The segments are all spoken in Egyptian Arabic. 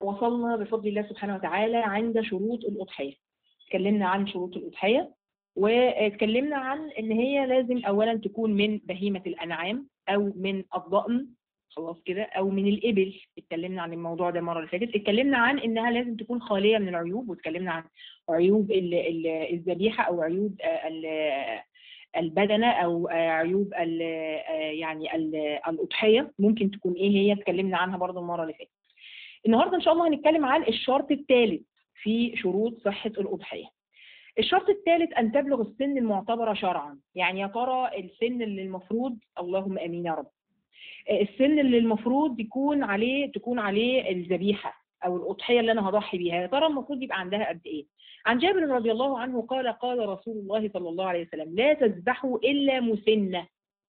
وصلنا بفضل الله سبحانه وتعالى عند شروط الأضحية اتكلمنا عن شروط الأضحية واتكلمنا عن ان هي لازم اولا تكون من بهيمة الانعام او من الضأن خلاص كده او من الابل اتكلمنا عن الموضوع ده المره اللي فاتت اتكلمنا عن انها لازم تكون خاليه من العيوب واتكلمنا عن عيوب ال- ال- الذبيحه او عيوب آه، ال- البدنه او آه، عيوب ال- آه، يعني ال- الاضحيه ممكن تكون ايه هي اتكلمنا عنها برضو المره اللي فاتت النهارده ان شاء الله هنتكلم عن الشرط الثالث في شروط صحه الاضحيه الشرط الثالث ان تبلغ السن المعتبره شرعا يعني يا ترى السن اللي المفروض اللهم امين يا رب السن اللي المفروض يكون عليه تكون عليه الذبيحه او الاضحيه اللي انا هضحي بيها يا ترى المفروض يبقى عندها قد ايه عن جابر رضي الله عنه قال قال رسول الله صلى الله عليه وسلم لا تذبحوا الا مسنه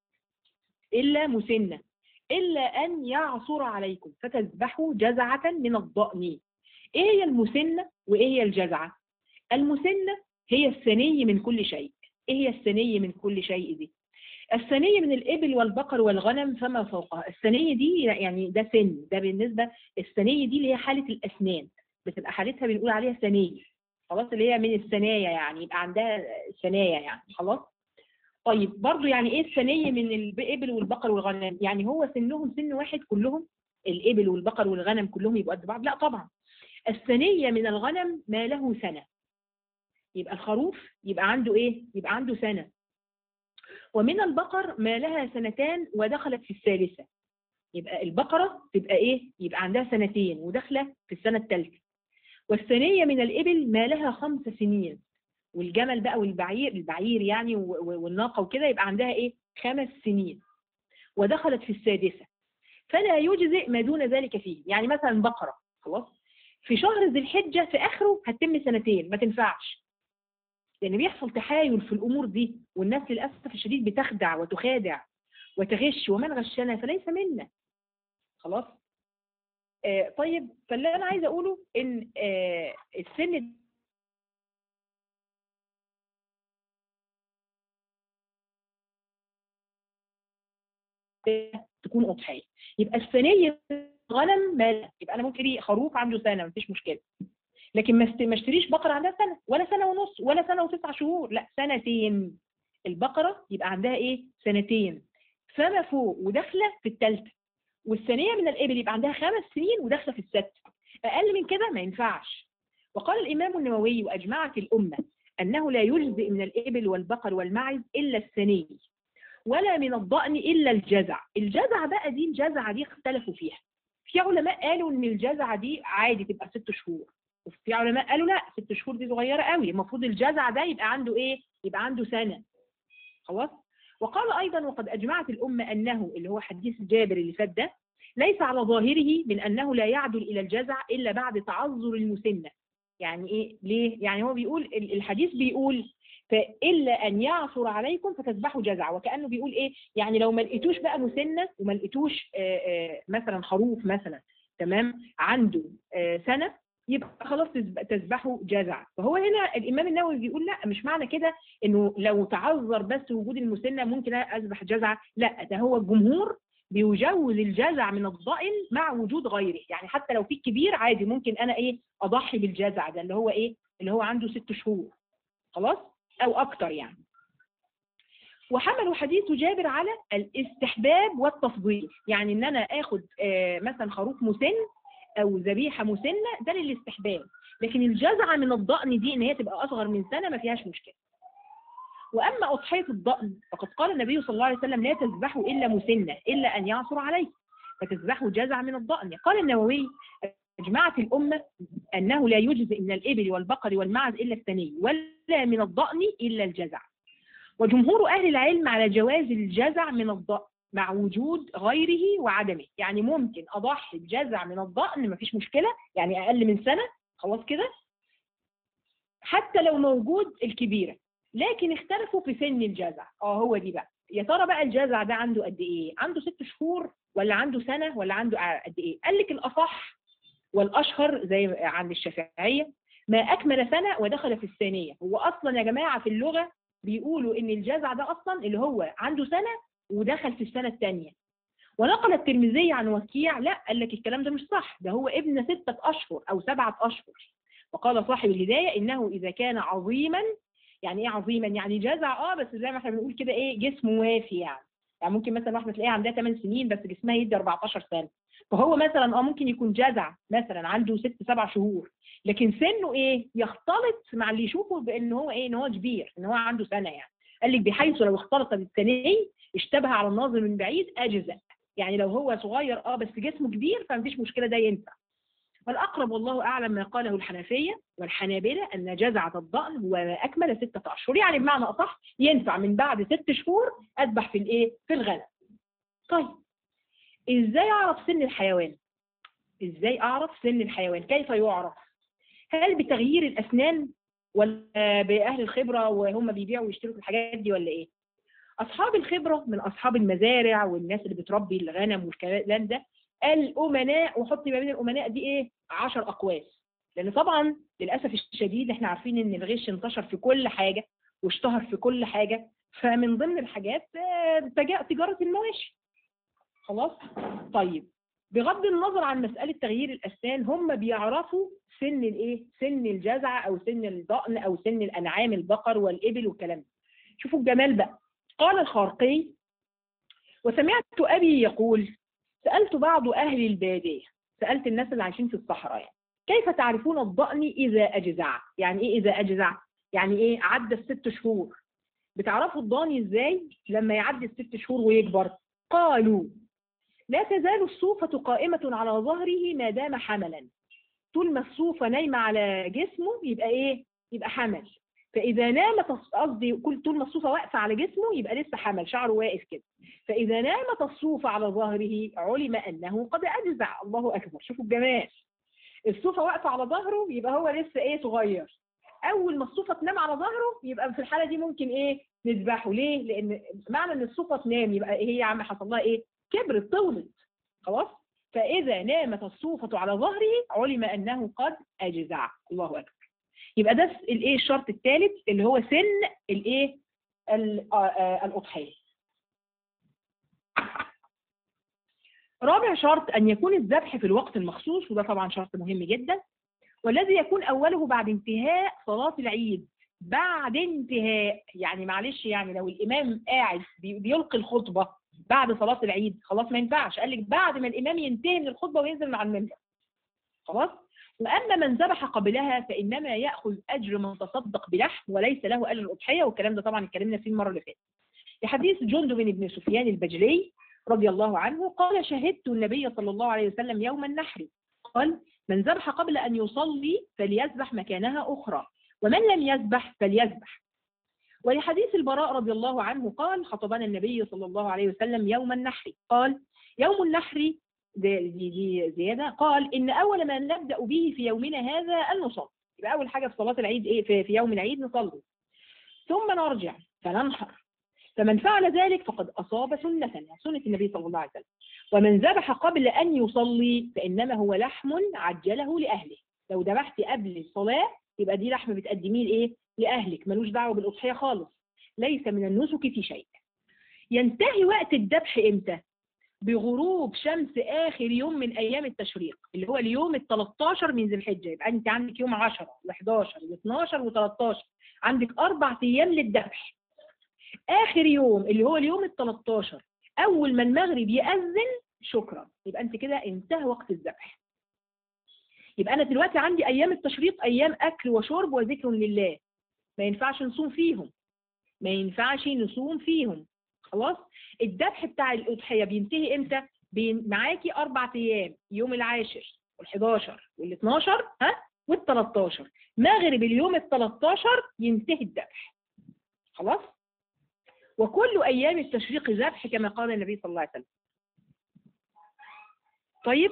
الا مسنه الا ان يعصر عليكم فتذبحوا جزعه من الضأن ايه هي المسنه وايه هي الجزعه المسنه هي الثني من كل شيء ايه هي الثني من كل شيء دي الثنية من الإبل والبقر والغنم فما فوقها الثنية دي يعني ده سن ده بالنسبة الثنية دي اللي هي حالة الأسنان بتبقى حالتها بنقول عليها ثنية خلاص اللي هي من الثنايا يعني يبقى عندها ثنايا يعني خلاص طيب برضو يعني ايه الثنية من الإبل والبقر والغنم يعني هو سنهم سن واحد كلهم الإبل والبقر والغنم كلهم يبقوا قد بعض لا طبعا الثنية من الغنم ما له سنة يبقى الخروف يبقى عنده ايه يبقى عنده سنة ومن البقر ما لها سنتان ودخلت في الثالثة يبقى البقرة تبقى ايه يبقى عندها سنتين وداخلة في السنة الثالثة والثانية من الإبل ما لها خمس سنين والجمل بقى والبعير البعير يعني و- و- والناقة وكده يبقى عندها ايه خمس سنين ودخلت في السادسة فلا يجزئ ما دون ذلك فيه يعني مثلا بقرة خلاص في شهر ذي الحجة في آخره هتتم سنتين ما تنفعش لان بيحصل تحايل في الامور دي والناس للاسف الشديد بتخدع وتخادع وتغش ومن غشنا فليس منا خلاص آه طيب فاللي انا عايزه اقوله ان آه السن تكون اضحيه يبقى الثانيه غنم مال يبقى انا ممكن خروف عنده سنه مفيش مشكله لكن ما است- ما اشتريش بقرة عندها سنة ولا سنة ونص ولا سنة وتسع شهور لا سنتين البقرة يبقى عندها ايه سنتين فما فوق وداخلة في الثالثة والثانية من الإبل يبقى عندها خمس سنين وداخلة في السادسة أقل من كده ما ينفعش وقال الإمام النووي وأجمعت الأمة أنه لا يجزئ من الإبل والبقر والمعز إلا الثني ولا من الضأن إلا الجزع الجزع بقى دي الجزعة دي اختلفوا فيها في علماء قالوا إن الجزعة دي عادي تبقى ست شهور وفي علماء قالوا لا ست شهور دي صغيره قوي المفروض الجزع ده يبقى عنده ايه يبقى عنده سنه خلاص وقال ايضا وقد اجمعت الامه انه اللي هو حديث جابر اللي فات ده ليس على ظاهره من انه لا يعدل الى الجزع الا بعد تعذر المسنه يعني ايه ليه يعني هو بيقول ال- الحديث بيقول فالا ان يعثر عليكم فتذبحوا جزع وكانه بيقول ايه يعني لو ما لقيتوش بقى مسنه وما لقيتوش آه، آه، مثلا خروف مثلا تمام عنده آه، سنه يبقى خلاص تذب- تذبحوا جزع فهو هنا الامام النووي بيقول لا مش معنى كده انه لو تعذر بس وجود المسنه ممكن اذبح جزع لا ده هو الجمهور بيجوز الجزع من الضأن مع وجود غيره يعني حتى لو في كبير عادي ممكن انا ايه اضحي بالجزع ده اللي هو ايه اللي هو عنده ست شهور خلاص او اكتر يعني وحملوا حديث جابر على الاستحباب والتفضيل يعني ان انا اخد آه، مثلا خروف مسن او ذبيحه مسنه ده للاستحباب لكن الجزعه من الضأن دي ان هي تبقى اصغر من سنه ما فيهاش مشكله واما اضحيه الضأن فقد قال النبي صلى الله عليه وسلم لا تذبحوا الا مسنه الا ان يعصر عليه فتذبحوا جزع من الضأن قال النووي اجمعت الامه انه لا يجزئ من الابل والبقر والمعز الا الثني ولا من الضأن الا الجزع وجمهور اهل العلم على جواز الجزع من الضأن مع وجود غيره وعدمه يعني ممكن اضحي بجزع من الضأن مفيش مشكله يعني اقل من سنه خلاص كده حتى لو موجود الكبيره لكن اختلفوا في سن الجزع اه هو دي بقى يا ترى بقى الجزع ده عنده قد ايه عنده ست شهور ولا عنده سنه ولا عنده قد ايه قال لك الاصح والاشهر زي عند الشافعيه ما اكمل سنه ودخل في الثانيه هو اصلا يا جماعه في اللغه بيقولوا ان الجزع ده اصلا اللي هو عنده سنه ودخل في السنه الثانيه ونقل الترمذي عن وكيع لا قال لك الكلام ده مش صح ده هو ابن ستة أشهر أو سبعة أشهر وقال صاحب الهداية إنه إذا كان عظيما يعني إيه عظيما يعني جزع آه بس زي ما احنا بنقول كده إيه جسمه وافي يعني يعني ممكن مثلا واحدة تلاقيها عندها 8 سنين بس جسمها يدي 14 سنة فهو مثلا اه ممكن يكون جزع مثلا عنده ست سبع شهور لكن سنه ايه يختلط مع اللي يشوفه بان هو ايه ان هو كبير ان هو عنده سنه يعني قال لك بحيث لو اختلط بالثني اشتبه على الناظر من بعيد اجزاء يعني لو هو صغير اه بس جسمه كبير فمفيش مشكله ده ينفع والأقرب والله أعلم ما قاله الحنفية والحنابلة أن جزعة الضأن هو ما أكمل ستة أشهر يعني بمعنى أصح ينفع من بعد ست شهور أذبح في الإيه؟ في الغنم طيب إزاي أعرف سن الحيوان؟ إزاي أعرف سن الحيوان؟ كيف يعرف؟ هل بتغيير الأسنان ولا بأهل الخبرة وهم بيبيعوا ويشتروا في الحاجات دي ولا إيه؟ أصحاب الخبرة من أصحاب المزارع والناس اللي بتربي الغنم والكلام ده الأمناء وحطي ما بين الأمناء دي إيه 10 أقواس لأن طبعا للأسف الشديد إحنا عارفين إن الغش انتشر في كل حاجة واشتهر في كل حاجة فمن ضمن الحاجات تجارة المواشي خلاص طيب بغض النظر عن مسألة تغيير الأسنان هم بيعرفوا سن الإيه سن الجزع أو سن الضأن أو سن الأنعام البقر والإبل والكلام ده شوفوا الجمال بقى قال الخارقي وسمعت أبي يقول سألت بعض أهل البادية سألت الناس اللي عايشين في الصحراء يعني كيف تعرفون الضأن إذا أجزع يعني إيه إذا أجزع يعني إيه عدى الست شهور بتعرفوا الضاني إزاي لما يعدي الست شهور ويكبر قالوا لا تزال الصوفة قائمة على ظهره ما دام حملا طول ما الصوفة نايمة على جسمه يبقى إيه يبقى حمل فإذا نامت قصدي كل طول ما الصوفة واقفة على جسمه يبقى لسه حمل شعره واقف كده فإذا نامت الصوفة على ظهره علم أنه قد أجزع الله أكبر شوفوا الجمال الصوفة واقفة على ظهره يبقى هو لسه إيه صغير أول ما الصوفة تنام على ظهره يبقى في الحالة دي ممكن إيه نذبحه ليه؟ لأن معنى إن الصوفة تنام يبقى هي يا عم حصل لها إيه؟ كبرت طولت خلاص؟ فإذا نامت الصوفة على ظهره علم أنه قد أجزع الله أكبر يبقى ده الايه الشرط الثالث اللي هو سن الايه الاضحيه رابع شرط ان يكون الذبح في الوقت المخصوص وده طبعا شرط مهم جدا والذي يكون اوله بعد انتهاء صلاه العيد بعد انتهاء يعني معلش يعني لو الامام قاعد بيلقي الخطبه بعد صلاه العيد خلاص ما ينفعش قال لك بعد ما الامام ينتهي من الخطبه وينزل مع المنبر خلاص وأما من ذبح قبلها فإنما يأخذ أجر من تصدق بلحم وليس له أجر الأضحية والكلام ده طبعا اتكلمنا فيه المرة اللي فاتت. لحديث جندب بن سفيان البجلي رضي الله عنه قال شهدت النبي صلى الله عليه وسلم يوم النحر قال من ذبح قبل أن يصلي فليذبح مكانها أخرى ومن لم يذبح فليذبح ولحديث البراء رضي الله عنه قال خطبنا النبي صلى الله عليه وسلم يوم النحر قال يوم النحر دي, دي زيادة قال إن أول ما نبدأ به في يومنا هذا أن نصلي يبقى أول حاجة في صلاة العيد إيه في, في يوم العيد نصلي ثم نرجع فننحر فمن فعل ذلك فقد أصاب سنة سنة النبي صلى الله عليه وسلم ومن ذبح قبل أن يصلي فإنما هو لحم عجله لأهله لو ذبحت قبل الصلاة يبقى دي لحم بتقدميه لإيه لأهلك ملوش دعوة بالأضحية خالص ليس من النسك في شيء ينتهي وقت الذبح إمتى بغروب شمس آخر يوم من أيام التشريق اللي هو اليوم ال 13 من ذي الحجة يبقى أنت عندك يوم 10 و11 و12 و13 عندك أربع أيام للذبح آخر يوم اللي هو اليوم ال 13 أول ما المغرب يأذن شكرا يبقى أنت كده انتهى وقت الذبح يبقى أنا دلوقتي عندي أيام التشريق أيام أكل وشرب وذكر لله ما ينفعش نصوم فيهم ما ينفعش نصوم فيهم خلاص الذبح بتاع الأضحية بينتهي امتى؟ بين معاكي أربع أيام يوم العاشر وال11 وال12 ها وال13 مغرب اليوم ال13 ينتهي الذبح خلاص؟ وكل أيام التشريق ذبح كما قال النبي صلى الله عليه وسلم طيب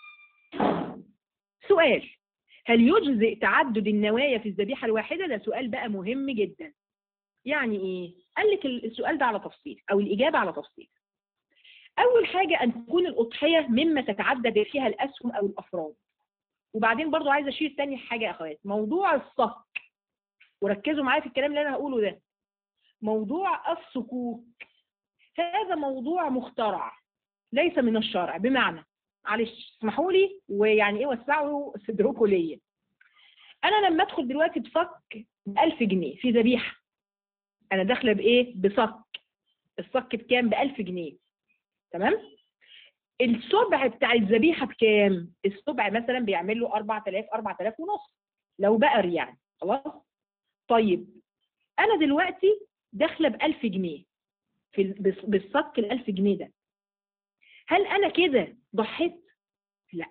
سؤال هل يجزئ تعدد النوايا في الذبيحة الواحدة؟ ده سؤال بقى مهم جدا يعني ايه قال لك السؤال ده على تفصيل او الاجابه على تفصيل اول حاجه ان تكون الاضحيه مما تتعدد فيها الاسهم او الافراد وبعدين برضو عايزه اشير تاني حاجه يا اخوات موضوع الصك وركزوا معايا في الكلام اللي انا هقوله ده موضوع الصكوك هذا موضوع مخترع ليس من الشرع بمعنى معلش اسمحوا لي ويعني ايه وسعوا صدركم ليا انا لما ادخل دلوقتي بصك ب 1000 جنيه في ذبيحه انا داخله بايه بصك الصك بكام ب 1000 جنيه تمام السبع بتاع الذبيحه بكام السبع مثلا بيعمل له 4000 4000 ونص لو بقر يعني خلاص طيب انا دلوقتي داخله ب 1000 جنيه في ال- بص- بالصك ال 1000 جنيه ده هل انا كده ضحيت لا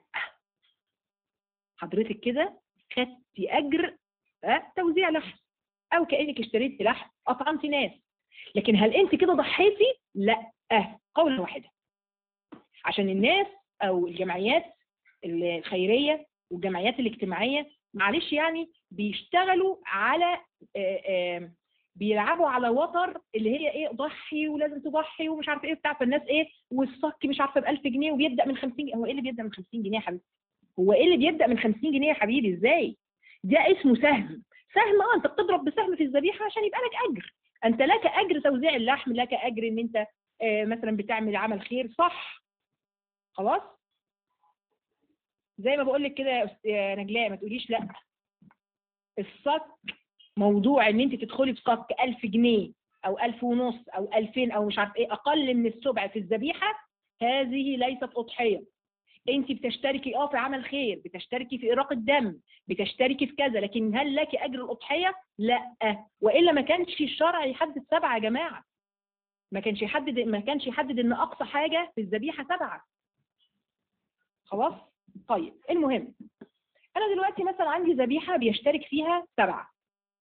حضرتك كده خدتي اجر آه، توزيع لحم او كانك اشتريتي لحم اطعمتي ناس لكن هل انت كده ضحيتي لا قولا واحدا عشان الناس او الجمعيات الخيريه والجمعيات الاجتماعيه معلش يعني بيشتغلوا على آه، آه، بيلعبوا على وتر اللي هي ايه ضحي ولازم تضحي ومش عارفه ايه بتاع فالناس ايه والصك مش عارفه ب 1000 جنيه وبيبدا من 50 جنيه هو ايه اللي بيبدا من 50 جنيه يا حبيبي؟ هو ايه اللي بيبدا من 50 جنيه يا حبيبي ازاي؟ ده اسمه سهم سهم اه انت بتضرب بسهم في الذبيحه عشان يبقى لك اجر انت لك اجر توزيع اللحم لك اجر ان انت آه، مثلا بتعمل عمل خير صح خلاص زي ما بقول لك كده يا أست- يا نجلاء ما تقوليش لا الصك موضوع ان انت تدخلي بصك 1000 جنيه او 1000 ونص او 2000 او مش عارف ايه اقل من السبع في الذبيحه هذه ليست اضحيه انت بتشتركي اه في عمل خير بتشتركي في اراقه دم بتشتركي في كذا لكن هل لك اجر الاضحيه لا والا ما كانش الشرع يحدد سبعه يا جماعه ما كانش يحدد ما كانش يحدد ان اقصى حاجه في الذبيحه سبعه خلاص طيب المهم انا دلوقتي مثلا عندي ذبيحه بيشترك فيها سبعه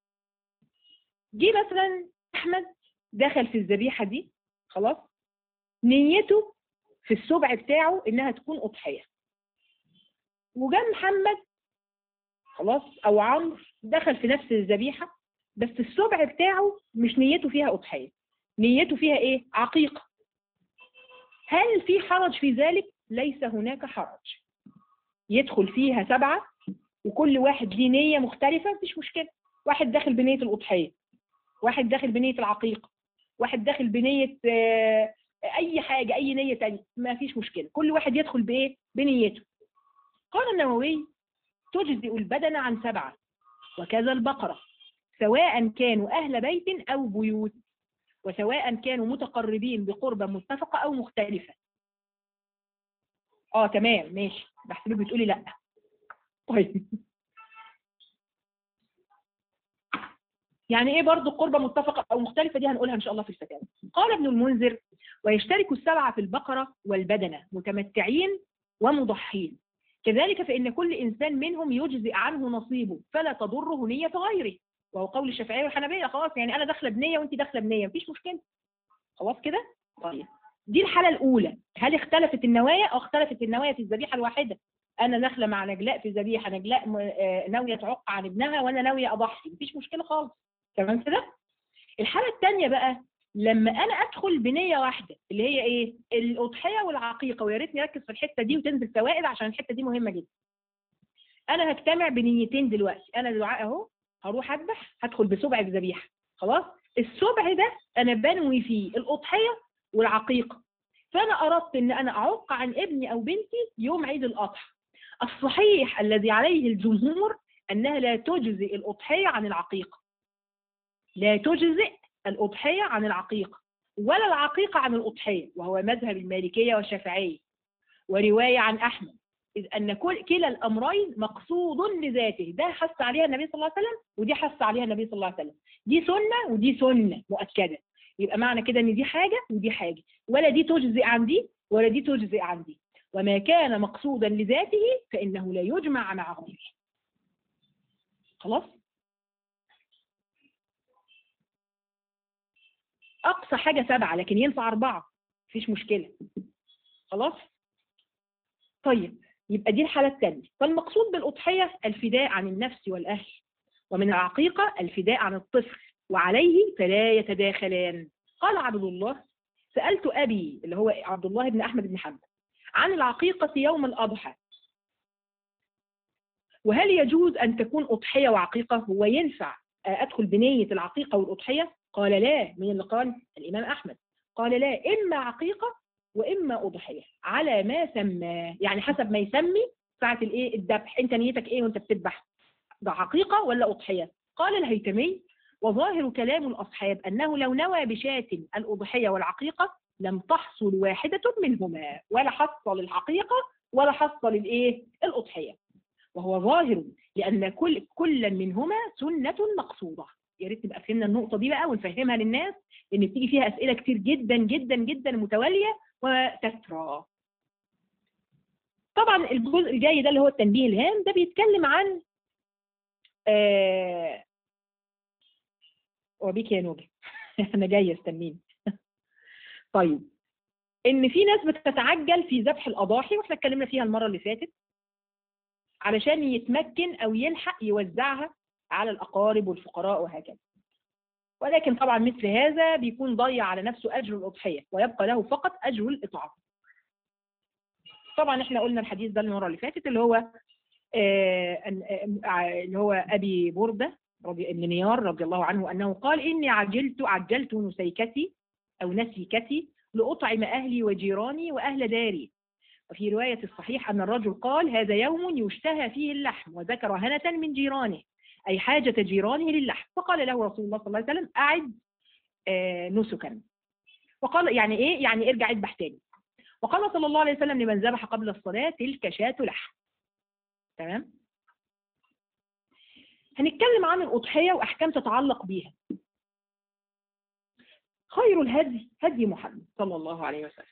جه مثلا احمد دخل في الذبيحه دي خلاص نيته في السبع بتاعه انها تكون اضحيه وجا محمد خلاص او عمرو دخل في نفس الذبيحه بس السبع بتاعه مش نيته فيها اضحيه نيته فيها ايه عقيقه هل في حرج في ذلك ليس هناك حرج يدخل فيها سبعه وكل واحد ليه نيه مختلفه مفيش مشكله واحد داخل بنيه الاضحيه واحد داخل بنيه العقيقه واحد داخل بنيه آه، اي حاجه اي نيه تانية ما فيش مشكله كل واحد يدخل بايه بنيته قال النووي تجزئ البدن عن سبعه وكذا البقره سواء كانوا اهل بيت او بيوت وسواء كانوا متقربين بقربة متفقة أو مختلفة اه تمام ماشي بحسبك بتقولي لا طيب يعني ايه برضو قربة متفقة او مختلفة دي هنقولها ان شاء الله في الفتاوى قال ابن المنذر ويشترك السبعة في البقرة والبدنة متمتعين ومضحين كذلك فإن كل إنسان منهم يجزئ عنه نصيبه فلا تضره نية غيره وهو قول الشافعية والحنبلة خلاص يعني أنا داخلة بنية وأنت داخلة بنية مفيش مشكلة خلاص كده طيب دي الحالة الأولى هل اختلفت النوايا أو اختلفت النوايا في الذبيحة الواحدة أنا داخلة مع نجلاء في ذبيحة نجلاء م- آه، ناوية تعق عن ابنها وأنا ناوية أضحي مفيش مشكلة خالص تمام كده الحالة الثانية بقى لما انا ادخل بنيه واحده اللي هي ايه الاضحيه والعقيقه ويا ريت نركز في الحته دي وتنزل فوائد عشان الحته دي مهمه جدا انا هجتمع بنيتين دلوقتي انا دعاء اهو هروح اذبح هدخل بسبع الذبيحه خلاص السبع ده انا بنوي فيه الاضحيه والعقيقه فانا اردت ان انا اعق عن ابني او بنتي يوم عيد الاضحى الصحيح الذي عليه الجمهور انها لا تجزئ الاضحيه عن العقيقه لا تجزئ الأضحية عن العقيقة ولا العقيقة عن الأضحية وهو مذهب المالكية والشافعية ورواية عن أحمد إذ أن كل كلا الأمرين مقصود لذاته ده حث عليها النبي صلى الله عليه وسلم ودي حث عليها النبي صلى الله عليه وسلم دي سنة ودي سنة مؤكدة يبقى معنى كده إن دي حاجة ودي حاجة ولا دي تجزئ عن دي ولا دي تجزئ عن دي وما كان مقصودا لذاته فإنه لا يجمع مع غيره خلاص اقصى حاجه سبعه لكن ينفع اربعه مفيش مشكله خلاص طيب يبقى دي الحاله الثانيه فالمقصود بالاضحيه الفداء عن النفس والاهل ومن العقيقه الفداء عن الطفل وعليه فلا يتداخلان قال عبد الله سالت ابي اللي هو عبد الله بن احمد بن حنبل عن العقيقه يوم الاضحى وهل يجوز ان تكون اضحيه وعقيقه هو ينفع ادخل بنيه العقيقه والاضحيه قال لا من اللي قال الإمام أحمد قال لا إما عقيقة واما اضحيه على ما سماه يعني حسب ما يسمي ساعه الايه الذبح انت نيتك ايه وانت بتذبح ده حقيقه ولا اضحيه قال الهيثمي وظاهر كلام الاصحاب انه لو نوى بشاة الاضحيه والعقيقه لم تحصل واحده منهما ولا حصل الحقيقه ولا حصل الايه الاضحيه وهو ظاهر لان كل كل منهما سنه مقصوده يا ريت نبقى فهمنا النقطه دي بقى ونفهمها للناس ان بتيجي فيها اسئله كتير جدا جدا جدا متواليه وتترى طبعا الجزء الجاي ده اللي هو التنبيه الهام ده بيتكلم عن آه وبيك يا نوبة انا جايه استنيني طيب ان في ناس بتتعجل في ذبح الاضاحي واحنا اتكلمنا فيها المره اللي فاتت علشان يتمكن او يلحق يوزعها على الاقارب والفقراء وهكذا ولكن طبعا مثل هذا بيكون ضيع على نفسه اجر الاضحيه ويبقى له فقط اجر الاطعام طبعا احنا قلنا الحديث ده المره اللي فاتت اللي هو آه اللي هو ابي برده رضي ابن نيار رضي الله عنه انه قال اني عجلت عجلت نسيكتي او نسيكتي لاطعم اهلي وجيراني واهل داري وفي رواية الصحيح أن الرجل قال هذا يوم يشتهى فيه اللحم وذكر هنة من جيرانه أي حاجة جيرانه للحم فقال له رسول الله صلى الله عليه وسلم أعد آه نسكا وقال يعني إيه يعني ارجع اذبح تاني وقال صلى الله عليه وسلم لمن ذبح قبل الصلاة تلك شاة لحم تمام هنتكلم عن الأضحية وأحكام تتعلق بيها خير الهدي هدي محمد صلى الله عليه وسلم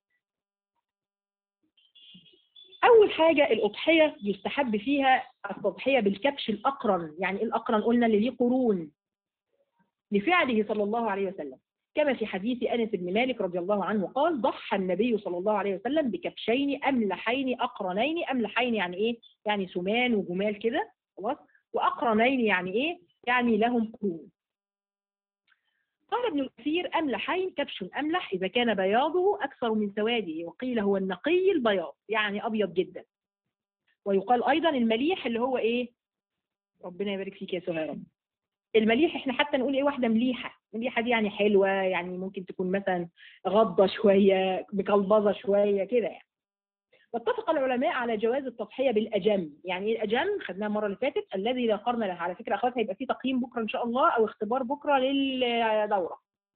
أول حاجة الأضحية يستحب فيها التضحية بالكبش الأقرن يعني إيه الأقرن قلنا اللي ليه قرون لفعله صلى الله عليه وسلم كما في حديث أنس بن مالك رضي الله عنه قال ضحى النبي صلى الله عليه وسلم بكبشين أملحين أقرنين أملحين يعني إيه؟ يعني سمان وجمال كده خلاص وأقرنين يعني إيه؟ يعني لهم قرون قال ابن الكثير أملحين كبش أملح إذا كان بياضه أكثر من سواده وقيل هو النقي البياض يعني أبيض جدا ويقال أيضا المليح اللي هو إيه ربنا يبارك فيك يا سهير المليح احنا حتى نقول ايه واحده مليحه مليحه دي يعني حلوه يعني ممكن تكون مثلا غضه شويه مكلبظه شويه كده يعني واتفق العلماء على جواز التضحيه بالاجم يعني ايه الاجم خدناها المره اللي فاتت الذي لا قرن له على فكره اخوات هيبقى في تقييم بكره ان شاء الله او اختبار بكره للدوره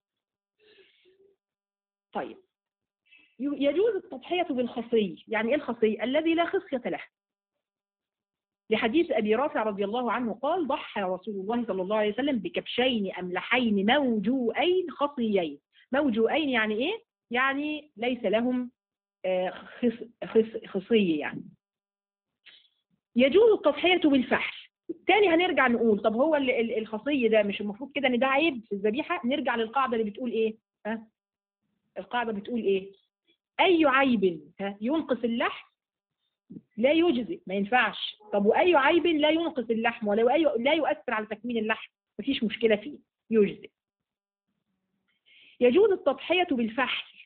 طيب يجوز التضحيه بالخصي يعني ايه الخصي الذي لا خصيه له لحديث أبي رافع رضي الله عنه قال ضحى رسول الله صلى الله عليه وسلم بكبشين أملحين موجوئين خصيين موجوئين يعني إيه؟ يعني ليس لهم خص خص خصية يعني يجوز التضحية بالفحل تاني هنرجع نقول طب هو الخصي ده مش المفروض كده ان ده عيب في الذبيحة نرجع للقاعدة اللي بتقول ايه ها القاعدة بتقول ايه اي عيب ها ينقص اللحم لا يجزئ ما ينفعش طب واي عيب لا ينقص اللحم ولا أي لا يؤثر على تكوين اللحم مفيش مشكلة فيه يجزئ يجوز التضحية بالفحل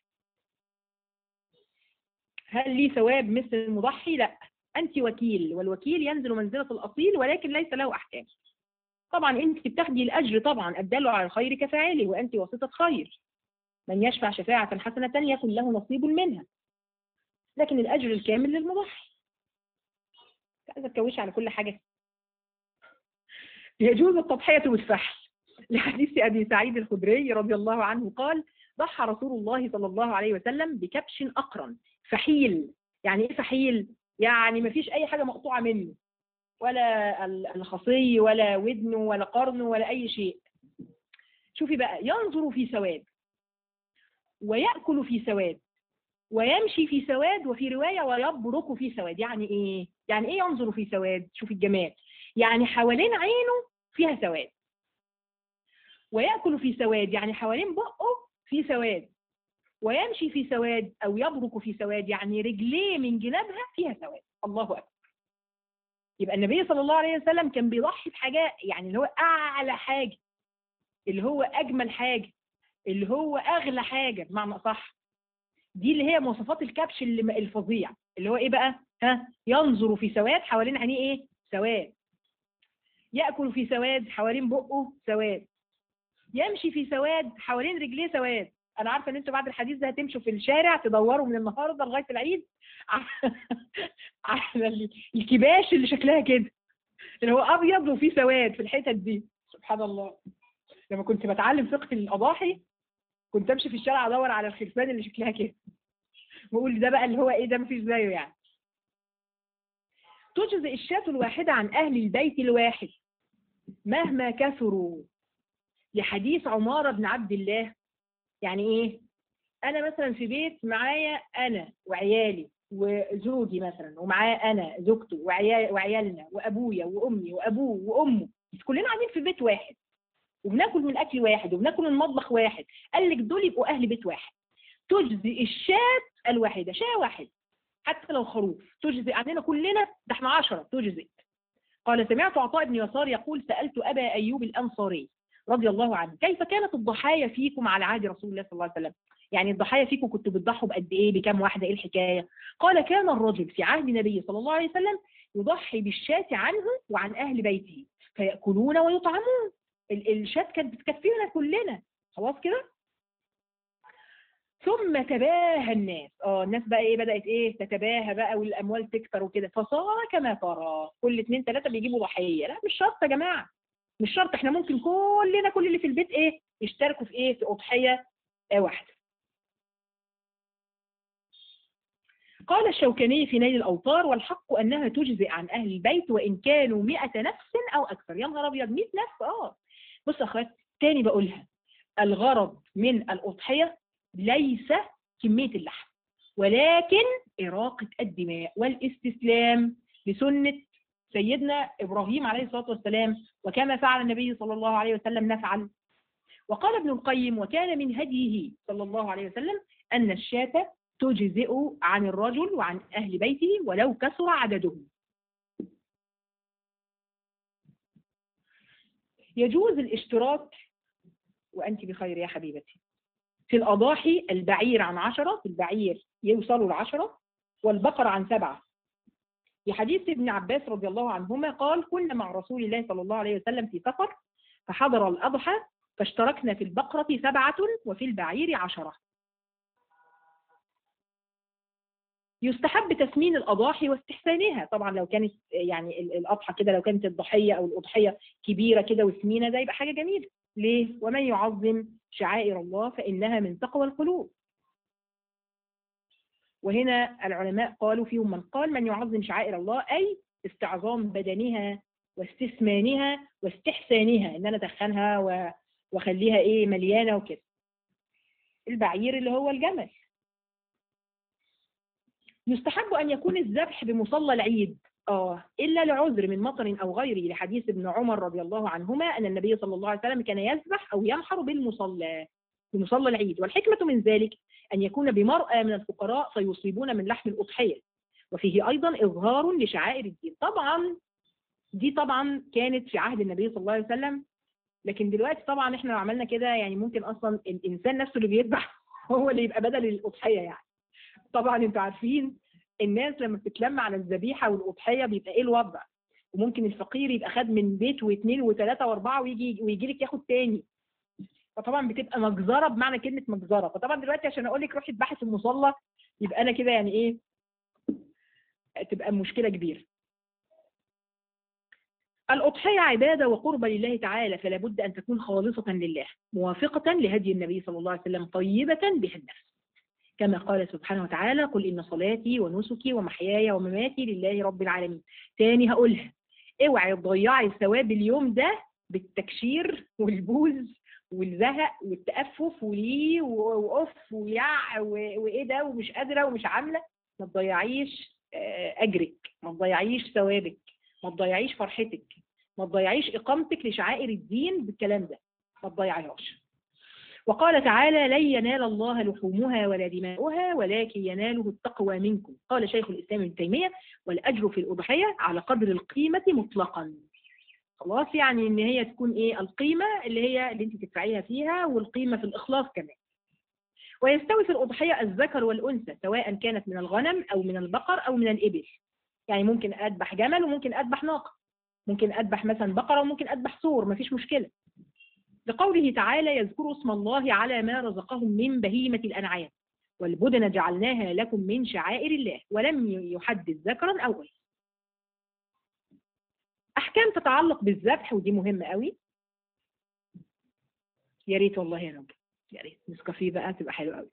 هل لي ثواب مثل المضحي لا أنت وكيل والوكيل ينزل منزلة الأصيل ولكن ليس له أحكام طبعا أنت بتاخدي الأجر طبعا الدال على الخير كفاعله وأنت واسطة خير من يشفع شفاعة حسنة يكن له نصيب منها لكن الأجر الكامل للمضحي عايزة تكوش على كل حاجة يجوز التضحية بالفحل لحديث أبي سعيد الخدري رضي الله عنه قال ضحى رسول الله صلى الله عليه وسلم بكبش أقرن فحيل يعني ايه فحيل يعني ما فيش اي حاجه مقطوعه منه ولا الخصي ولا ودنه ولا قرنه ولا اي شيء شوفي بقى ينظر في سواد ويأكل في سواد ويمشي في سواد وفي رواية ويبرك في سواد يعني ايه يعني ايه ينظر في سواد شوفي الجمال يعني حوالين عينه فيها سواد ويأكل في سواد يعني حوالين بقه في سواد ويمشي في سواد أو يبرك في سواد يعني رجليه من جنابها فيها سواد الله أكبر يبقى النبي صلى الله عليه وسلم كان بيضحي بحاجة يعني اللي هو أعلى حاجة اللي هو أجمل حاجة اللي هو أغلى حاجة بمعنى صح دي اللي هي مواصفات الكبش اللي الفظيع اللي هو إيه بقى ها ينظر في سواد حوالين عينيه إيه سواد يأكل في سواد حوالين بقه سواد يمشي في سواد حوالين رجليه سواد انا عارفه ان انتوا بعد الحديث ده هتمشوا في الشارع تدوروا من النهارده لغايه العيد على الكباش اللي شكلها كده اللي هو ابيض وفيه سواد في الحتت دي سبحان الله لما كنت بتعلم فقه الاضاحي كنت امشي في الشارع ادور على الخرفان اللي شكلها كده واقول ده بقى اللي هو ايه ده مفيش زيه يعني تجزئ الشاة الواحدة عن أهل البيت الواحد مهما كثروا لحديث عمارة بن عبد الله يعني ايه انا مثلا في بيت معايا انا وعيالي وزوجي مثلا ومعايا انا زوجته وعيال وعيالنا وابويا وامي وابوه وامه بس كلنا قاعدين في بيت واحد وبناكل من اكل واحد وبناكل من مطبخ واحد قال لك دول يبقوا اهل بيت واحد تجزي الشاة الواحدة شاة واحد حتى لو خروف تجزي عننا كلنا ده احنا 10 تجزي قال سمعت عطاء بن يسار يقول سألت أبا أيوب الأنصاري رضي الله عنه كيف كانت الضحايا فيكم على عهد رسول الله صلى الله عليه وسلم يعني الضحايا فيكم كنتوا بتضحوا بقد ايه بكام واحده ايه الحكايه قال كان الرجل في عهد النبي صلى الله عليه وسلم يضحي بالشاة عنه وعن اهل بيته فياكلون ويطعمون الشاة كانت بتكفينا كلنا خلاص كده ثم تباهى الناس اه الناس بقى ايه بدات ايه تتباهى بقى والاموال تكتر وكده فصار كما ترى كل اثنين ثلاثه بيجيبوا ضحيه لا مش شرط يا جماعه مش شرط احنا ممكن كلنا كل اللي في البيت ايه يشتركوا في ايه في اضحيه واحده قال الشوكاني في نيل الأوطار والحق أنها تجزئ عن أهل البيت وإن كانوا مئة نفس أو أكثر يا نهار أبيض 100 نفس آه بص يا أخوات تاني بقولها الغرض من الأضحية ليس كمية اللحم ولكن إراقة الدماء والاستسلام لسنة سيدنا إبراهيم عليه الصلاة والسلام وكما فعل النبي صلى الله عليه وسلم نفعل وقال ابن القيم وكان من هديه صلى الله عليه وسلم أن الشاة تجزئ عن الرجل وعن أهل بيته ولو كثر عددهم يجوز الاشتراك وأنت بخير يا حبيبتي في الأضاحي البعير عن عشرة البعير يوصلوا لعشرة والبقر عن سبعة في حديث ابن عباس رضي الله عنهما قال كنا مع رسول الله صلى الله عليه وسلم في سفر فحضر الأضحى فاشتركنا في البقرة سبعة وفي البعير عشرة يستحب تسمين الأضاحي واستحسانها طبعا لو كانت يعني الأضحى كده لو كانت الضحية أو الأضحية كبيرة كده وسمينة ده يبقى حاجة جميلة ليه؟ ومن يعظم شعائر الله فإنها من تقوى القلوب وهنا العلماء قالوا فيهم من قال من يعظم شعائر الله أي استعظام بدنها واستثمانها واستحسانها ان انا ادخنها واخليها ايه مليانه وكده البعير اللي هو الجمل يستحب ان يكون الذبح بمصلى العيد اه الا لعذر من مطر او غيره لحديث ابن عمر رضي الله عنهما ان النبي صلى الله عليه وسلم كان يذبح او ينحر بالمصلى بمصلى العيد والحكمه من ذلك ان يكون بمرأى من الفقراء فيصيبون من لحم الاضحيه وفيه ايضا اظهار لشعائر الدين طبعا دي طبعا كانت في عهد النبي صلى الله عليه وسلم لكن دلوقتي طبعا احنا لو عملنا كده يعني ممكن اصلا الانسان نفسه اللي بيذبح هو اللي يبقى بدل الاضحيه يعني طبعا انتوا عارفين الناس لما بتتلم على الذبيحه والاضحيه بيبقى ايه الوضع وممكن الفقير يبقى خد من بيت واثنين وثلاثه واربعه ويجي ويجي لك ياخد تاني فطبعا بتبقى مجزره بمعنى كلمه مجزره فطبعا دلوقتي عشان اقول لك روحي اذبحي في المصلى يبقى انا كده يعني ايه تبقى مشكله كبيره الأضحية عبادة وقربة لله تعالى فلا بد أن تكون خالصة لله موافقة لهدي النبي صلى الله عليه وسلم طيبة بها النفس كما قال سبحانه وتعالى قل إن صلاتي ونسكي ومحياي ومماتي لله رب العالمين تاني هقولها اوعي تضيعي ثواب اليوم ده بالتكشير والبوز والزهق والتأفف وليه وأف ويع وإيه ده ومش قادرة ومش عاملة ما تضيعيش أجرك ما تضيعيش ثوابك ما تضيعيش فرحتك ما تضيعيش إقامتك لشعائر الدين بالكلام ده ما تضيعيهاش وقال تعالى لن ينال الله لحومها ولا دماؤها ولكن يناله التقوى منكم قال شيخ الإسلام ابن تيمية والأجر في الأضحية على قدر القيمة مطلقا خلاص يعني ان هي تكون ايه القيمة اللي هي اللي انت تدفعيها فيها والقيمة في الإخلاص كمان ويستوي في الأضحية الذكر والأنثى سواء كانت من الغنم أو من البقر أو من الإبل يعني ممكن أذبح جمل وممكن أذبح ناقة ممكن أذبح مثلا بقرة وممكن أذبح ثور مفيش مشكلة لقوله تعالى يذكروا اسم الله على ما رزقهم من بهيمة الأنعام والبدن جعلناها لكم من شعائر الله ولم يحدد ذكرا أو أنثى أحكام تتعلق بالذبح ودي مهمة قوي يا ريت والله يا رب يا ريت نسكافيه بقى تبقى حلو قوي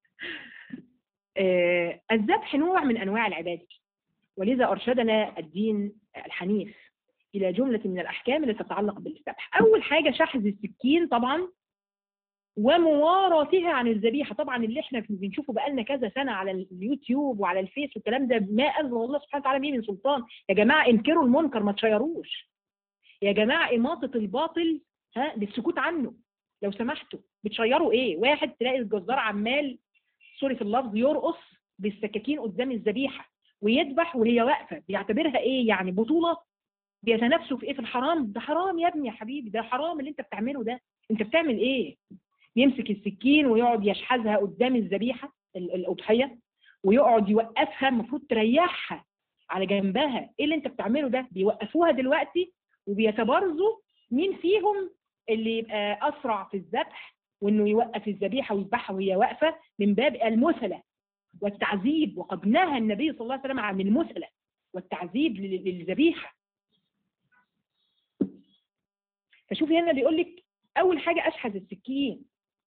آه الذبح نوع من أنواع العبادة ولذا أرشدنا الدين الحنيف إلى جملة من الأحكام التي تتعلق بالذبح أول حاجة شحذ السكين طبعا ومواراتها عن الذبيحة طبعا اللي احنا بنشوفه بقالنا كذا سنة على اليوتيوب وعلى الفيس والكلام ده ما أنزل الله سبحانه وتعالى به من سلطان يا جماعة انكروا المنكر ما تشيروش يا جماعة إماطة الباطل ها بالسكوت عنه لو سمحتوا بتشيروا ايه واحد تلاقي الجزار عمال سوري في اللفظ يرقص بالسكاكين قدام الذبيحة ويذبح وهي واقفة بيعتبرها ايه يعني بطولة بيتنافسوا في ايه في الحرام ده حرام يا ابني يا حبيبي ده حرام اللي انت بتعمله ده انت بتعمل ايه يمسك السكين ويقعد يشحذها قدام الذبيحه الاضحيه ويقعد يوقفها المفروض تريحها على جنبها ايه اللي انت بتعمله ده بيوقفوها دلوقتي وبيتبارزوا مين فيهم اللي يبقى اسرع في الذبح وانه يوقف الذبيحه ويذبحها وهي واقفه من باب المثله والتعذيب وقد نهى النبي صلى الله عليه وسلم عن المثله والتعذيب للذبيحه فشوفي هنا بيقول لك اول حاجه اشحذ السكين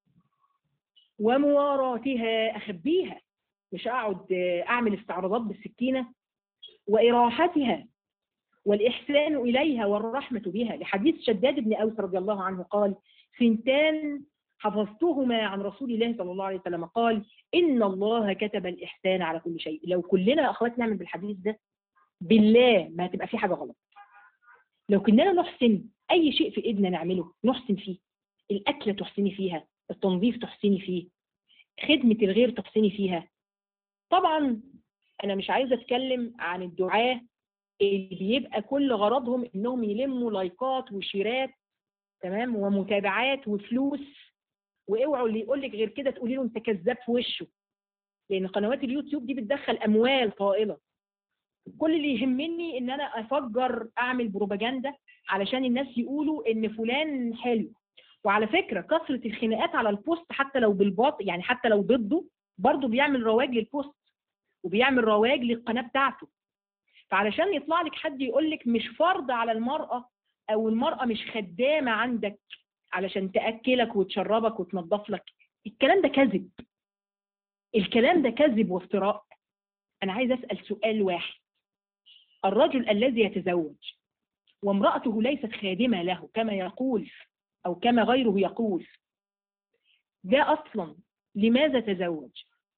ومواراتها اخبيها مش اقعد اعمل استعراضات بالسكينه واراحتها والاحسان اليها والرحمه بها لحديث شداد بن اوس رضي الله عنه قال سنتان حفظتهما عن رسول الله صلى الله عليه وسلم قال ان الله كتب الاحسان على كل شيء لو كلنا اخوات نعمل بالحديث ده بالله ما هتبقى في حاجه غلط لو كنا نحسن اي شيء في ايدنا نعمله نحسن فيه الاكله تحسني فيها التنظيف تحسني فيه خدمه الغير تحسني فيها طبعا انا مش عايزه اتكلم عن الدعاه اللي بيبقى كل غرضهم انهم يلموا لايكات وشيرات تمام ومتابعات وفلوس واوعوا اللي يقول لك غير كده تقولي له انت كذاب في وشه لان قنوات اليوتيوب دي بتدخل اموال طائله كل اللي يهمني ان انا افجر اعمل بروباجندا علشان الناس يقولوا ان فلان حلو وعلى فكره كثره الخناقات على البوست حتى لو بالباطل يعني حتى لو ضده برضه بيعمل رواج للبوست وبيعمل رواج للقناه بتاعته فعلشان يطلع لك حد يقول لك مش فرض على المراه او المراه مش خدامه عندك علشان تاكلك وتشربك وتنظف لك الكلام ده كذب الكلام ده كذب وافتراء انا عايز اسال سؤال واحد الرجل الذي يتزوج وامرأته ليست خادمة له كما يقول أو كما غيره يقول ده أصلا لماذا تزوج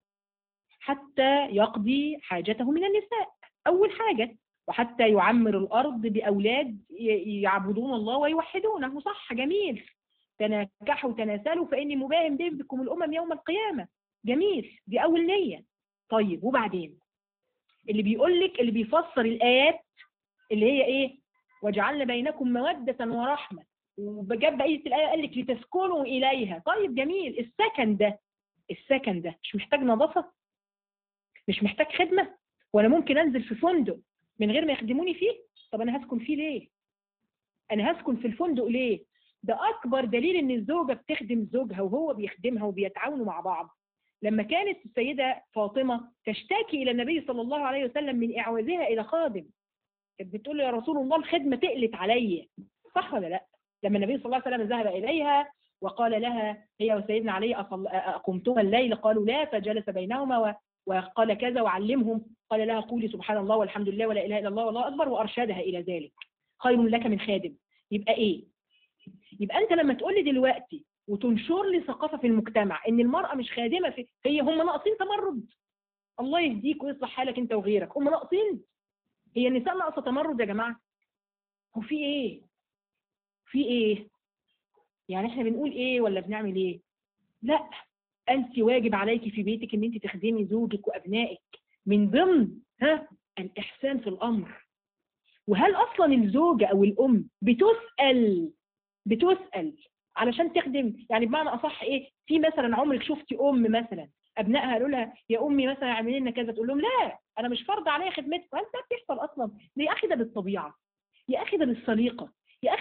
حتى يقضي حاجته من النساء أول حاجة وحتى يعمر الأرض بأولاد يعبدون الله ويوحدونه صح جميل تناكحوا تناسلوا فإني مباهم بكم الأمم يوم القيامة جميل دي أول نية طيب وبعدين اللي بيقول لك اللي بيفسر الآيات اللي هي إيه وجعلنا بينكم مودة ورحمة وجاب بقية الآية قال لك لتسكنوا إليها طيب جميل السكن ده السكن ده مش محتاج نظافة مش محتاج خدمة وأنا ممكن أنزل في فندق من غير ما يخدموني فيه طب أنا هسكن فيه ليه أنا هسكن في الفندق ليه ده أكبر دليل إن الزوجة بتخدم زوجها وهو بيخدمها وبيتعاونوا مع بعض لما كانت السيدة فاطمة تشتكي إلى النبي صلى الله عليه وسلم من إعوازها إلى خادم كانت بتقول له يا رسول الله الخدمة تقلت عليا صح ولا لا لما النبي صلى الله عليه وسلم ذهب إليها وقال لها هي وسيدنا علي أقمتها الليل قالوا لا فجلس بينهما وقال كذا وعلمهم قال لها قولي سبحان الله والحمد لله ولا إله إلا الله والله أكبر وأرشدها إلى ذلك خير لك من خادم يبقى إيه يبقى أنت لما تقول لي دلوقتي وتنشر لي ثقافة في المجتمع إن المرأة مش خادمة في هي هم ناقصين تمرد الله يهديك ويصلح حالك أنت وغيرك هم ناقصين هي النساء ناقصة تمرد يا جماعة هو في إيه في إيه يعني إحنا بنقول إيه ولا بنعمل إيه لا أنت واجب عليك في بيتك إن أنت تخدمي زوجك وأبنائك من ضمن ها الإحسان في الأمر وهل أصلا الزوجة أو الأم بتسأل بتسأل علشان تخدم يعني بمعنى أصح إيه في مثلا عمرك شفتي أم مثلا أبنائها قالوا لها يا أمي مثلا اعملي لنا كذا تقول لهم لا أنا مش فرض عليا خدمتكم هل ده بيحصل أصلا؟ يا أخي ده بالطبيعة يا أخي ده بالسليقة يا أخي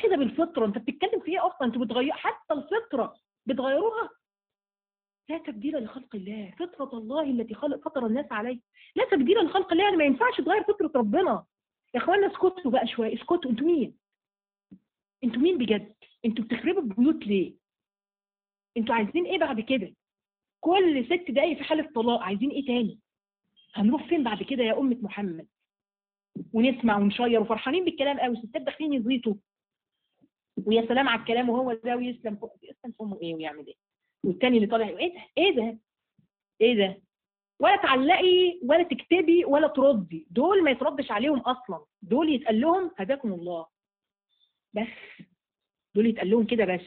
اخي ده بالفطره انت بتتكلم في ايه اصلا انتوا بتغير حتى الفطره بتغيروها لا تبديل لخلق الله فطرة الله التي خلق فطر الناس عليه لا تبديل لخلق الله يعني ما ينفعش تغير فطرة ربنا يا اخوانا اسكتوا بقى شوية اسكتوا انتوا مين انتوا مين بجد انتوا بتخربوا البيوت ليه انتوا عايزين ايه بعد كده كل ست دقايق في حالة طلاق عايزين ايه تاني هنروح فين بعد كده يا أمة محمد ونسمع ونشير وفرحانين بالكلام قوي ستات داخلين يزيطوا ويا سلام على الكلام وهو ده ويسلم فوق يسلم فوق ايه ويعمل ايه والتاني اللي طالع ايه ده ايه ده ايه ده ولا تعلقي ولا تكتبي ولا تردي دول ما يتردش عليهم اصلا دول يتقال لهم هداكم الله بس دول يتقال لهم كده بس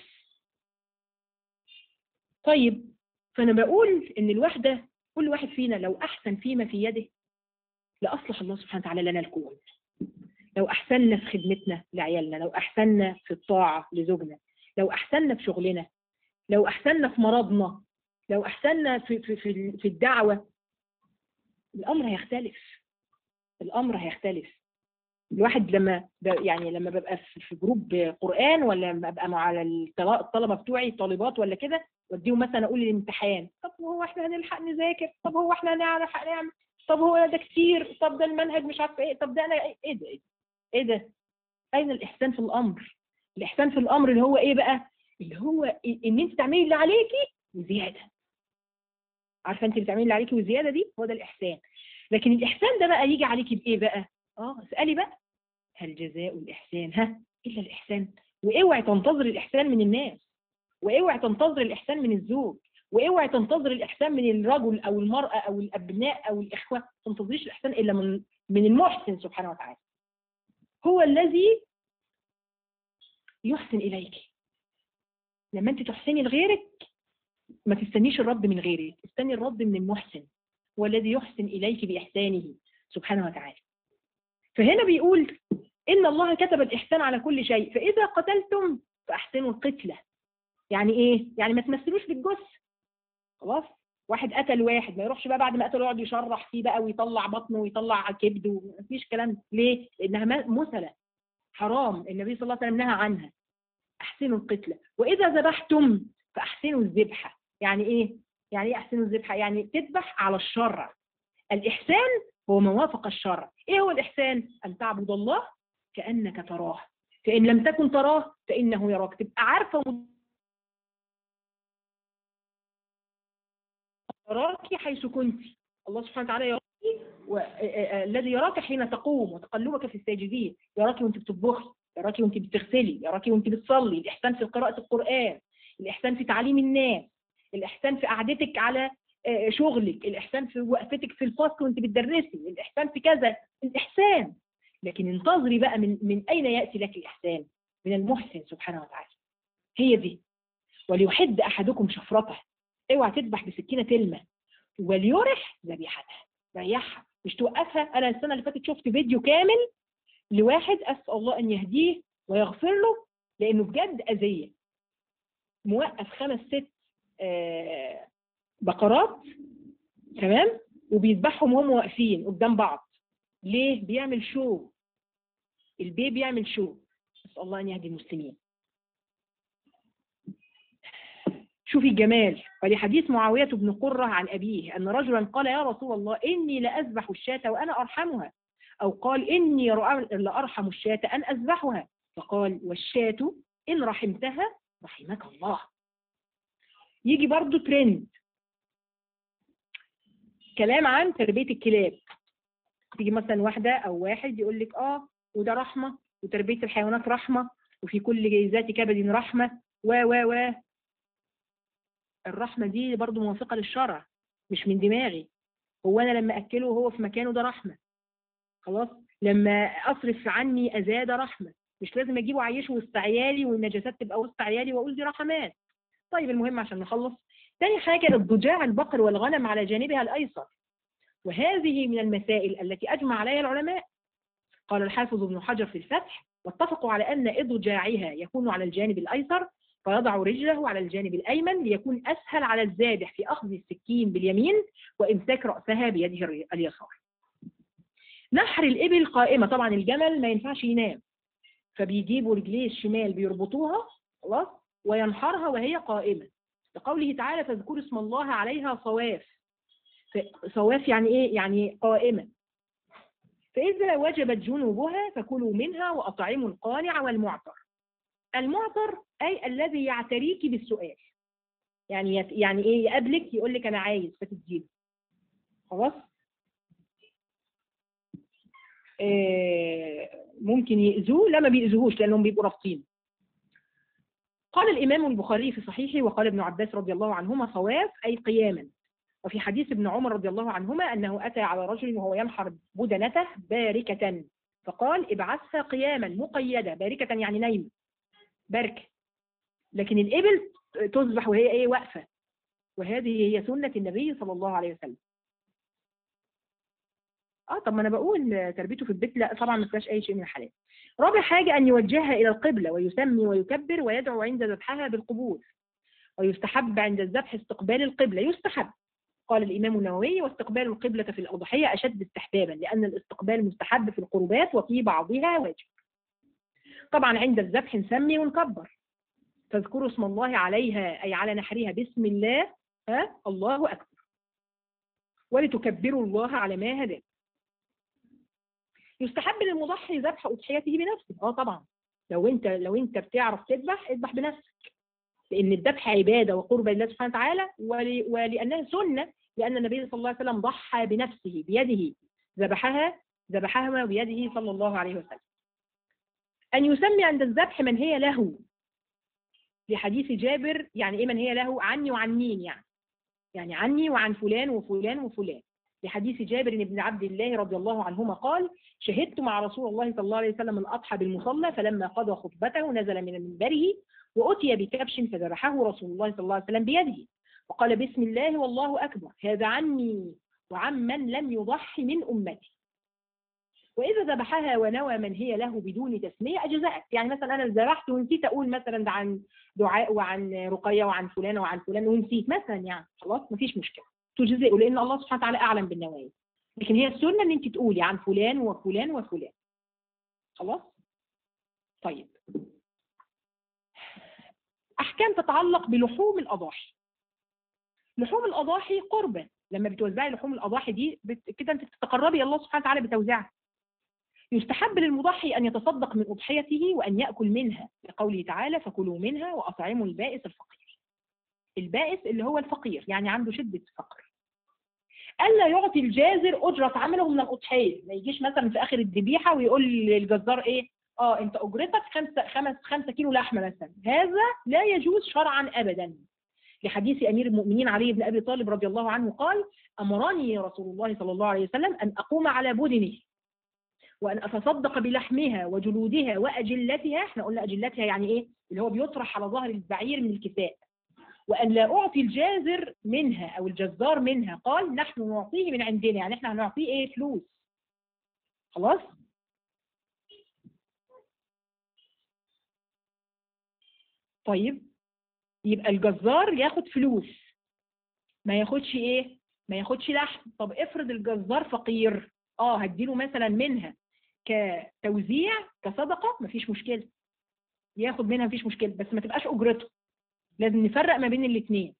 طيب فانا بقول ان الواحده كل واحد فينا لو احسن فيما في يده لاصلح الله سبحانه وتعالى لنا الكون لو احسننا في خدمتنا لعيالنا لو احسننا في الطاعه لزوجنا لو احسننا في شغلنا لو احسننا في مرضنا لو احسننا في في في, في الدعوه الامر هيختلف الامر هيختلف الواحد لما يعني لما ببقى في جروب قران ولا لما ببقى مع الطلبه بتوعي طالبات ولا كده واديهم مثلا اقول الامتحان طب هو احنا هنلحق نذاكر طب هو احنا هنعرف نعمل طب هو ده كتير طب ده المنهج مش عارفه ايه طب ده انا ايه ده ايه ده اين الاحسان في الامر الاحسان في الامر اللي هو ايه بقى اللي هو ان انت تعملي اللي عليكي وزياده عارفه انت بتعملي اللي عليكي وزياده دي هو ده الاحسان لكن الاحسان ده بقى يجي عليكي بايه بقى اه اسالي بقى هل جزاء الاحسان ها الا الاحسان واوعي تنتظر الاحسان من الناس واوعي تنتظر الاحسان من الزوج واوعي تنتظر الاحسان من الرجل او المراه او الابناء او الاخوه ما تنتظريش الاحسان الا من من المحسن سبحانه وتعالى هو الذي يحسن اليك لما انت تحسني لغيرك ما تستنيش الرد من غيرك استني الرد من المحسن هو الذي يحسن اليك باحسانه سبحانه وتعالى فهنا بيقول ان الله كتب الاحسان على كل شيء فاذا قتلتم فاحسنوا القتله يعني ايه يعني ما تمثلوش بالجثه خلاص واحد قتل واحد ما يروحش بقى بعد ما قتله يقعد يشرح فيه بقى ويطلع بطنه ويطلع كبده مفيش كلام ليه لانها مثله حرام النبي صلى الله عليه وسلم نهى عنها احسنوا القتله واذا ذبحتم فاحسنوا الذبحه يعني ايه يعني ايه احسنوا الذبحه يعني تذبح على الشرع الاحسان هو ما وافق الشرع ايه هو الاحسان ان تعبد الله كانك تراه فان لم تكن تراه فانه يراك تبقى عارفه يراك حيث كنت الله سبحانه وتعالى يراك و... الذي يراك حين تقوم وتقلبك في الساجدين يراك وانت بتطبخي يراك وانت بتغسلي يراك وانت بتصلي الاحسان في قراءه القران الاحسان في تعليم الناس الاحسان في قعدتك على شغلك الاحسان في وقفتك في الفصل وانت بتدرسي الاحسان في كذا الاحسان لكن انتظري بقى من من اين ياتي لك الاحسان من المحسن سبحانه وتعالى هي دي وليحد احدكم شفرته اوعى تذبح بسكينه تلمه وليرح ذبيحتها ريحها مش توقفها انا السنه اللي فاتت شفت فيديو كامل لواحد اسال الله ان يهديه ويغفر له لانه بجد اذيه موقف خمس ست آه بقرات تمام وبيذبحهم وهم واقفين قدام بعض ليه بيعمل شو البي بيعمل شو اسال الله ان يهدي المسلمين شوفي الجمال ولحديث معاوية بن قرة عن أبيه أن رجلا قال يا رسول الله إني لأذبح الشاة وأنا أرحمها أو قال إني لأرحم الشاة أن أذبحها فقال والشاة إن رحمتها رحمك الله يجي برضو ترند كلام عن تربية الكلاب تيجي مثلا واحدة أو واحد يقول لك آه وده رحمة وتربية الحيوانات رحمة وفي كل ذات كبد رحمة و و و الرحمة دي برضو موافقة للشرع مش من دماغي هو أنا لما أكله وهو في مكانه ده رحمة خلاص لما أصرف عني أذاه ده رحمة مش لازم أجيبه أعيشه وسط عيالي والنجاسات تبقى وسط عيالي وأقول دي رحمات طيب المهم عشان نخلص تاني حاجة الضجاع البقر والغنم على جانبها الأيسر وهذه من المسائل التي أجمع عليها العلماء قال الحافظ ابن حجر في الفتح واتفقوا على أن إضجاعها يكون على الجانب الأيسر فيضع رجله على الجانب الأيمن ليكون أسهل على الذابح في أخذ السكين باليمين وإمساك رأسها بيده اليسار نحر الإبل قائمة طبعا الجمل ما ينفعش ينام فبيجيبوا رجليه الشمال بيربطوها خلاص وينحرها وهي قائمة لقوله تعالى فاذكروا اسم الله عليها صواف ف- صواف يعني ايه يعني قائمة فإذا وجبت جنوبها فكلوا منها وأطعموا القانع والمعطر المعطر أي الذي يعتريك بالسؤال يعني يت- يعني ايه يقابلك يقول لك انا عايز فتديله خلاص آه، ممكن يأذوه لا ما بيأذوهوش لأنهم بيبقوا رابطين قال الإمام البخاري في صحيحه وقال ابن عباس رضي الله عنهما صواف أي قياما وفي حديث ابن عمر رضي الله عنهما أنه أتى على رجل وهو ينحر بدنته باركة فقال ابعثها قياما مقيدة باركة يعني نايمة باركة لكن الإبل تذبح وهي إيه واقفة وهذه هي سنة النبي صلى الله عليه وسلم اه طب ما انا بقول تربيته في البيت لا طبعا ما فيهاش اي شيء من الحلال رابع حاجة أن يوجهها إلى القبلة ويسمي ويكبر ويدعو عند ذبحها بالقبول ويستحب عند الذبح استقبال القبلة يستحب قال الإمام النووي واستقبال القبلة في الأضحية أشد استحبابا لأن الاستقبال مستحب في القربات وفي بعضها واجب طبعا عند الذبح نسمي ونكبر فاذكروا اسم الله عليها أي على نحرها بسم الله ها الله أكبر ولتكبروا الله على ما هداكم يستحب للمضحي ذبح اضحيته بنفسه اه طبعا لو انت لو انت بتعرف تذبح اذبح بنفسك لان الذبح عباده وقربه لله سبحانه وتعالى ول... ولانها سنه لان النبي صلى الله عليه وسلم ضحى بنفسه بيده ذبحها ذبحها بيده صلى الله عليه وسلم ان يسمي عند الذبح من هي له لحديث جابر يعني ايه من هي له عني وعن مين يعني يعني عني وعن فلان وفلان وفلان لحديث جابر بن عبد الله رضي الله عنهما قال شهدت مع رسول الله صلى الله عليه وسلم الأضحى بالمصلى فلما قضى خطبته نزل من منبره وأتي بكبش فذبحه رسول الله صلى الله عليه وسلم بيده وقال بسم الله والله أكبر هذا عني وعمن لم يضحي من أمتي وإذا ذبحها ونوى من هي له بدون تسمية أجزأت يعني مثلا أنا ذبحت ونسيت أقول مثلا ده عن دعاء وعن رقية وعن فلان وعن فلان ونسيت مثلا يعني خلاص مفيش مشكلة تجزئه لأن الله سبحانه وتعالى أعلم بالنوايا لكن هي السنة ان انت تقولي عن فلان وفلان وفلان خلاص طيب احكام تتعلق بلحوم الاضاحي لحوم الاضاحي قربة لما بتوزعي لحوم الاضاحي دي بت... كده انت تتقربي الله سبحانه وتعالى بتوزيعها يستحب للمضحي ان يتصدق من اضحيته وان ياكل منها لقوله تعالى فكلوا منها واطعموا البائس الفقير البائس اللي هو الفقير يعني عنده شده فقر الا يعطي الجازر اجره عمله من الاضحيه ما يجيش مثلا في اخر الذبيحه ويقول للجزار ايه اه انت اجرتك خمسة خمس خمسة كيلو لحمه مثلا هذا لا يجوز شرعا ابدا لحديث امير المؤمنين علي بن ابي طالب رضي الله عنه قال امرني رسول الله صلى الله عليه وسلم ان اقوم على بدنه وان اتصدق بلحمها وجلودها واجلتها احنا قلنا اجلتها يعني ايه اللي هو بيطرح على ظهر البعير من الكساء وأن لا أعطي الجازر منها أو الجزار منها قال نحن نعطيه من عندنا يعني احنا هنعطيه ايه فلوس خلاص طيب يبقى الجزار ياخد فلوس ما ياخدش ايه ما ياخدش لحم طب افرض الجزار فقير اه هديله مثلا منها كتوزيع كصدقة مفيش مشكلة ياخد منها مفيش مشكلة بس ما تبقاش أجرته لازم نفرق ما بين الاثنين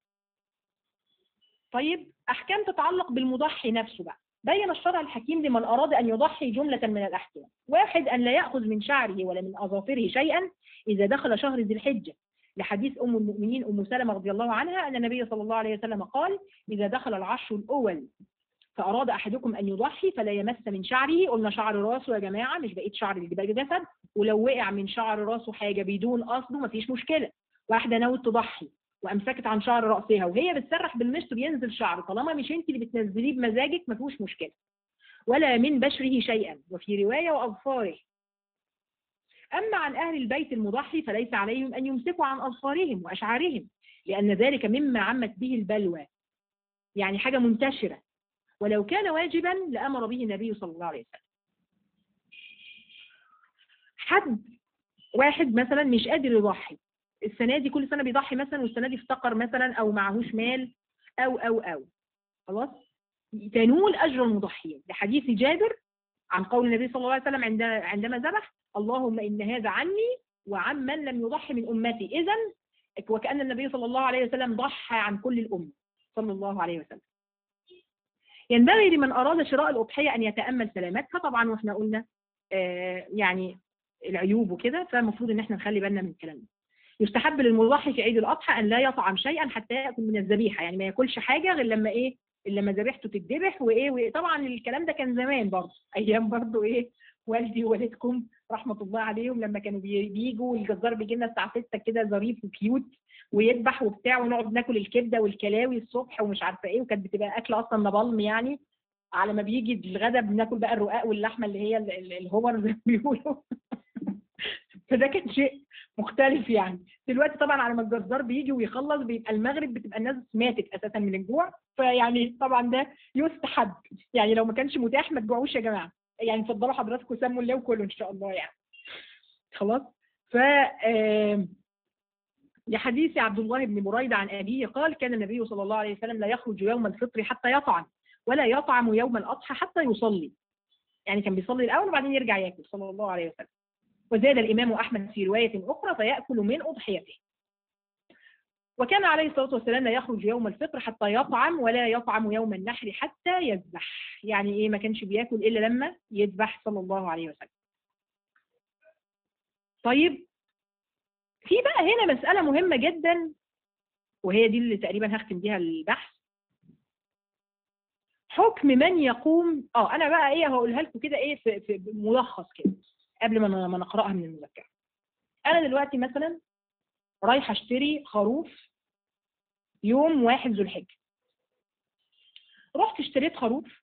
طيب أحكام تتعلق بالمضحي نفسه بقى بين الشرع الحكيم لمن أراد أن يضحي جملة من الأحكام واحد أن لا يأخذ من شعره ولا من أظافره شيئا إذا دخل شهر ذي الحجة لحديث أم المؤمنين أم سلمة رضي الله عنها أن النبي صلى الله عليه وسلم قال إذا دخل العشر الأول فأراد أحدكم أن يضحي فلا يمس من شعره قلنا شعر راسه يا جماعة مش بقيت شعر اللي باقي جسد ولو وقع من شعر راسه حاجة بدون قصده مفيش مشكلة واحدة ناوية تضحي وأمسكت عن شعر رأسها وهي بتسرح بالمشط بينزل شعر طالما مش أنت اللي بتنزليه بمزاجك مفيهوش مشكلة ولا من بشره شيئا وفي رواية وأظفاره أما عن أهل البيت المضحي فليس عليهم أن يمسكوا عن أظفارهم وأشعارهم لأن ذلك مما عمت به البلوى يعني حاجة منتشرة ولو كان واجبا لأمر به النبي صلى الله عليه وسلم حد واحد مثلا مش قادر يضحي السنة دي كل سنة بيضحي مثلا والسنة دي افتقر مثلا أو معهوش مال أو أو أو خلاص تنول أجر المضحيين لحديث جابر عن قول النبي صلى الله عليه وسلم عند عندما ذبح اللهم ان هذا عني وعن من لم يضحي من امتي اذا وكان النبي صلى الله عليه وسلم ضحى عن كل الامه صلى الله عليه وسلم ينبغي لمن اراد شراء الاضحيه ان يتامل سلامتها طبعا واحنا قلنا آه يعني العيوب وكده فالمفروض ان احنا نخلي بالنا من الكلام ده يستحب للمضحي في عيد الاضحى ان لا يطعم شيئا حتى ياكل من الذبيحه يعني ما ياكلش حاجه غير لما ايه إلا لما ذبيحته تتذبح وايه وطبعا الكلام ده كان زمان برضه ايام برضه ايه والدي ووالدكم رحمه الله عليهم لما كانوا بي- بيجوا الجزار بيجي لنا الساعه 6 كده ظريف وكيوت ويذبح وبتاع ونقعد ناكل الكبده والكلاوي الصبح ومش عارفه ايه وكانت بتبقى اكل اصلا نبلم يعني على ما بيجي الغدا بناكل بقى الرقاق واللحمه اللي هي ال- ال- الهومر زي ما بيقولوا فده كان شيء مختلف يعني دلوقتي طبعا على ما الجزار بيجي ويخلص بيبقى المغرب بتبقى الناس ماتت اساسا من الجوع فيعني طبعا ده يستحب يعني لو ما كانش متاح ما تجوعوش يا جماعه يعني اتفضلوا حضراتكم سموا الله وكلوا ان شاء الله يعني خلاص ف آم، لحديث عبد الله بن بريدة عن أبيه قال كان النبي صلى الله عليه وسلم لا يخرج يوم الفطر حتى يطعم ولا يطعم يوم الأضحى حتى يصلي يعني كان بيصلي الأول وبعدين يرجع ياكل صلى الله عليه وسلم وزاد الإمام أحمد في رواية أخرى فيأكل من أضحيته وكان عليه الصلاة والسلام لا يخرج يوم الفطر حتى يطعم ولا يطعم يوم النحر حتى يذبح يعني إيه ما كانش بياكل إلا لما يذبح صلى الله عليه وسلم طيب في بقى هنا مسألة مهمة جدا وهي دي اللي تقريبا هختم بيها البحث حكم من يقوم اه انا بقى ايه هقولها لكم كده ايه في, في ملخص كده قبل ما ن- ما نقراها من المذكره انا دلوقتي مثلا رايحه اشتري خروف يوم واحد ذو الحجه رحت اشتريت خروف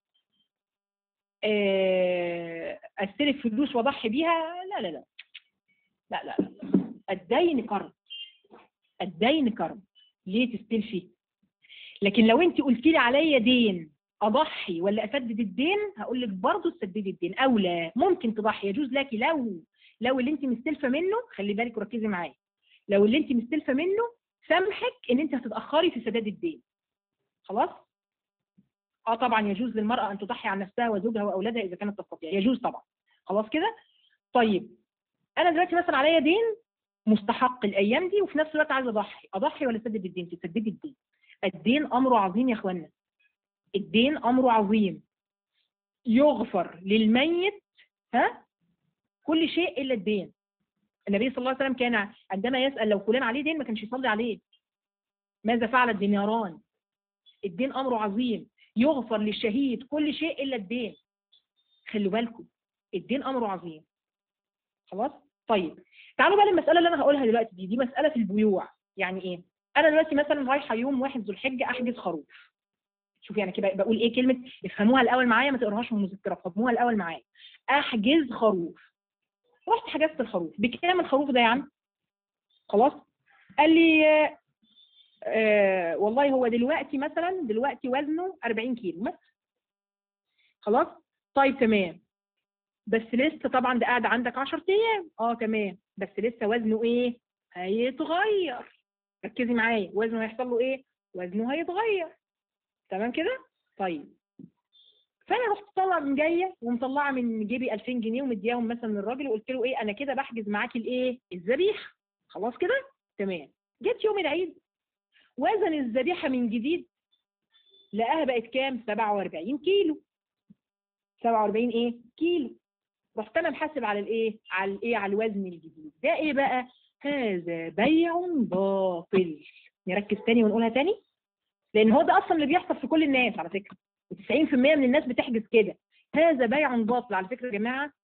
آه، استلف فلوس واضحي بيها لا لا لا لا لا, لا. الدين كرم الدين كرم ليه تستلفي لكن لو انت قلت لي عليا دين اضحي ولا اسدد الدين هقول لك برضه تسددي الدين اولى ممكن تضحي يجوز لك لو لو اللي انت مستلفه منه خلي بالك وركزي معايا لو اللي انت مستلفه منه سامحك ان انت هتتاخري في سداد الدين خلاص اه طبعا يجوز للمراه ان تضحي عن نفسها وزوجها واولادها اذا كانت تستطيع يجوز طبعا خلاص كده طيب انا دلوقتي مثلا عليا دين مستحق الايام دي وفي نفس الوقت عايزه اضحي اضحي ولا اسدد الدين تسددي الدين الدين امره عظيم يا اخوانا الدين امره عظيم يغفر للميت ها كل شيء الا الدين النبي صلى الله عليه وسلم كان عندما يسال لو فلان عليه دين ما كانش يصلي عليه ماذا فعل الديناران الدين امره عظيم يغفر للشهيد كل شيء الا الدين خلوا بالكم الدين امره عظيم خلاص طيب تعالوا بقى للمساله اللي انا هقولها دلوقتي دي دي مساله في البيوع يعني ايه انا دلوقتي مثلا رايحه يوم واحد ذو الحجه احجز خروف شوف يعني كده بقول ايه كلمه افهموها الاول معايا ما تقراهاش من المذكره فهموها الاول معايا احجز خروف رحت حجزت الخروف بكام الخروف ده يا عم خلاص قال لي آه، آه والله هو دلوقتي مثلا دلوقتي وزنه 40 كيلو مثلا خلاص طيب تمام بس لسه طبعا ده قاعد عندك 10 ايام اه تمام بس لسه وزنه ايه هيتغير ركزي معايا وزنه هيحصل له ايه وزنه هيتغير تمام كده طيب فانا رحت طالعه من جايه ومطلعه من جيبي 2000 جنيه ومدياهم مثلا للراجل وقلت له ايه انا كده بحجز معاكي الايه الذبيحه خلاص كده تمام جيت يوم العيد وزن الذبيحه من جديد لقاها بقت كام 47 كيلو 47 ايه كيلو رحت انا محاسب على الايه على الايه على الوزن الجديد ده ايه بقى هذا بيع باطل نركز تاني ونقولها تاني لان هو ده اصلا اللي بيحصل في كل الناس على فكره 90% من الناس بتحجز كده هذا بيع باطل على فكره يا جماعه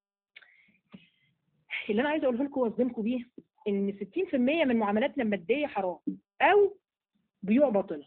اللي انا عايزه اقوله لكم واصدمكم بيه ان 60% من معاملاتنا الماديه حرام او بيوع باطله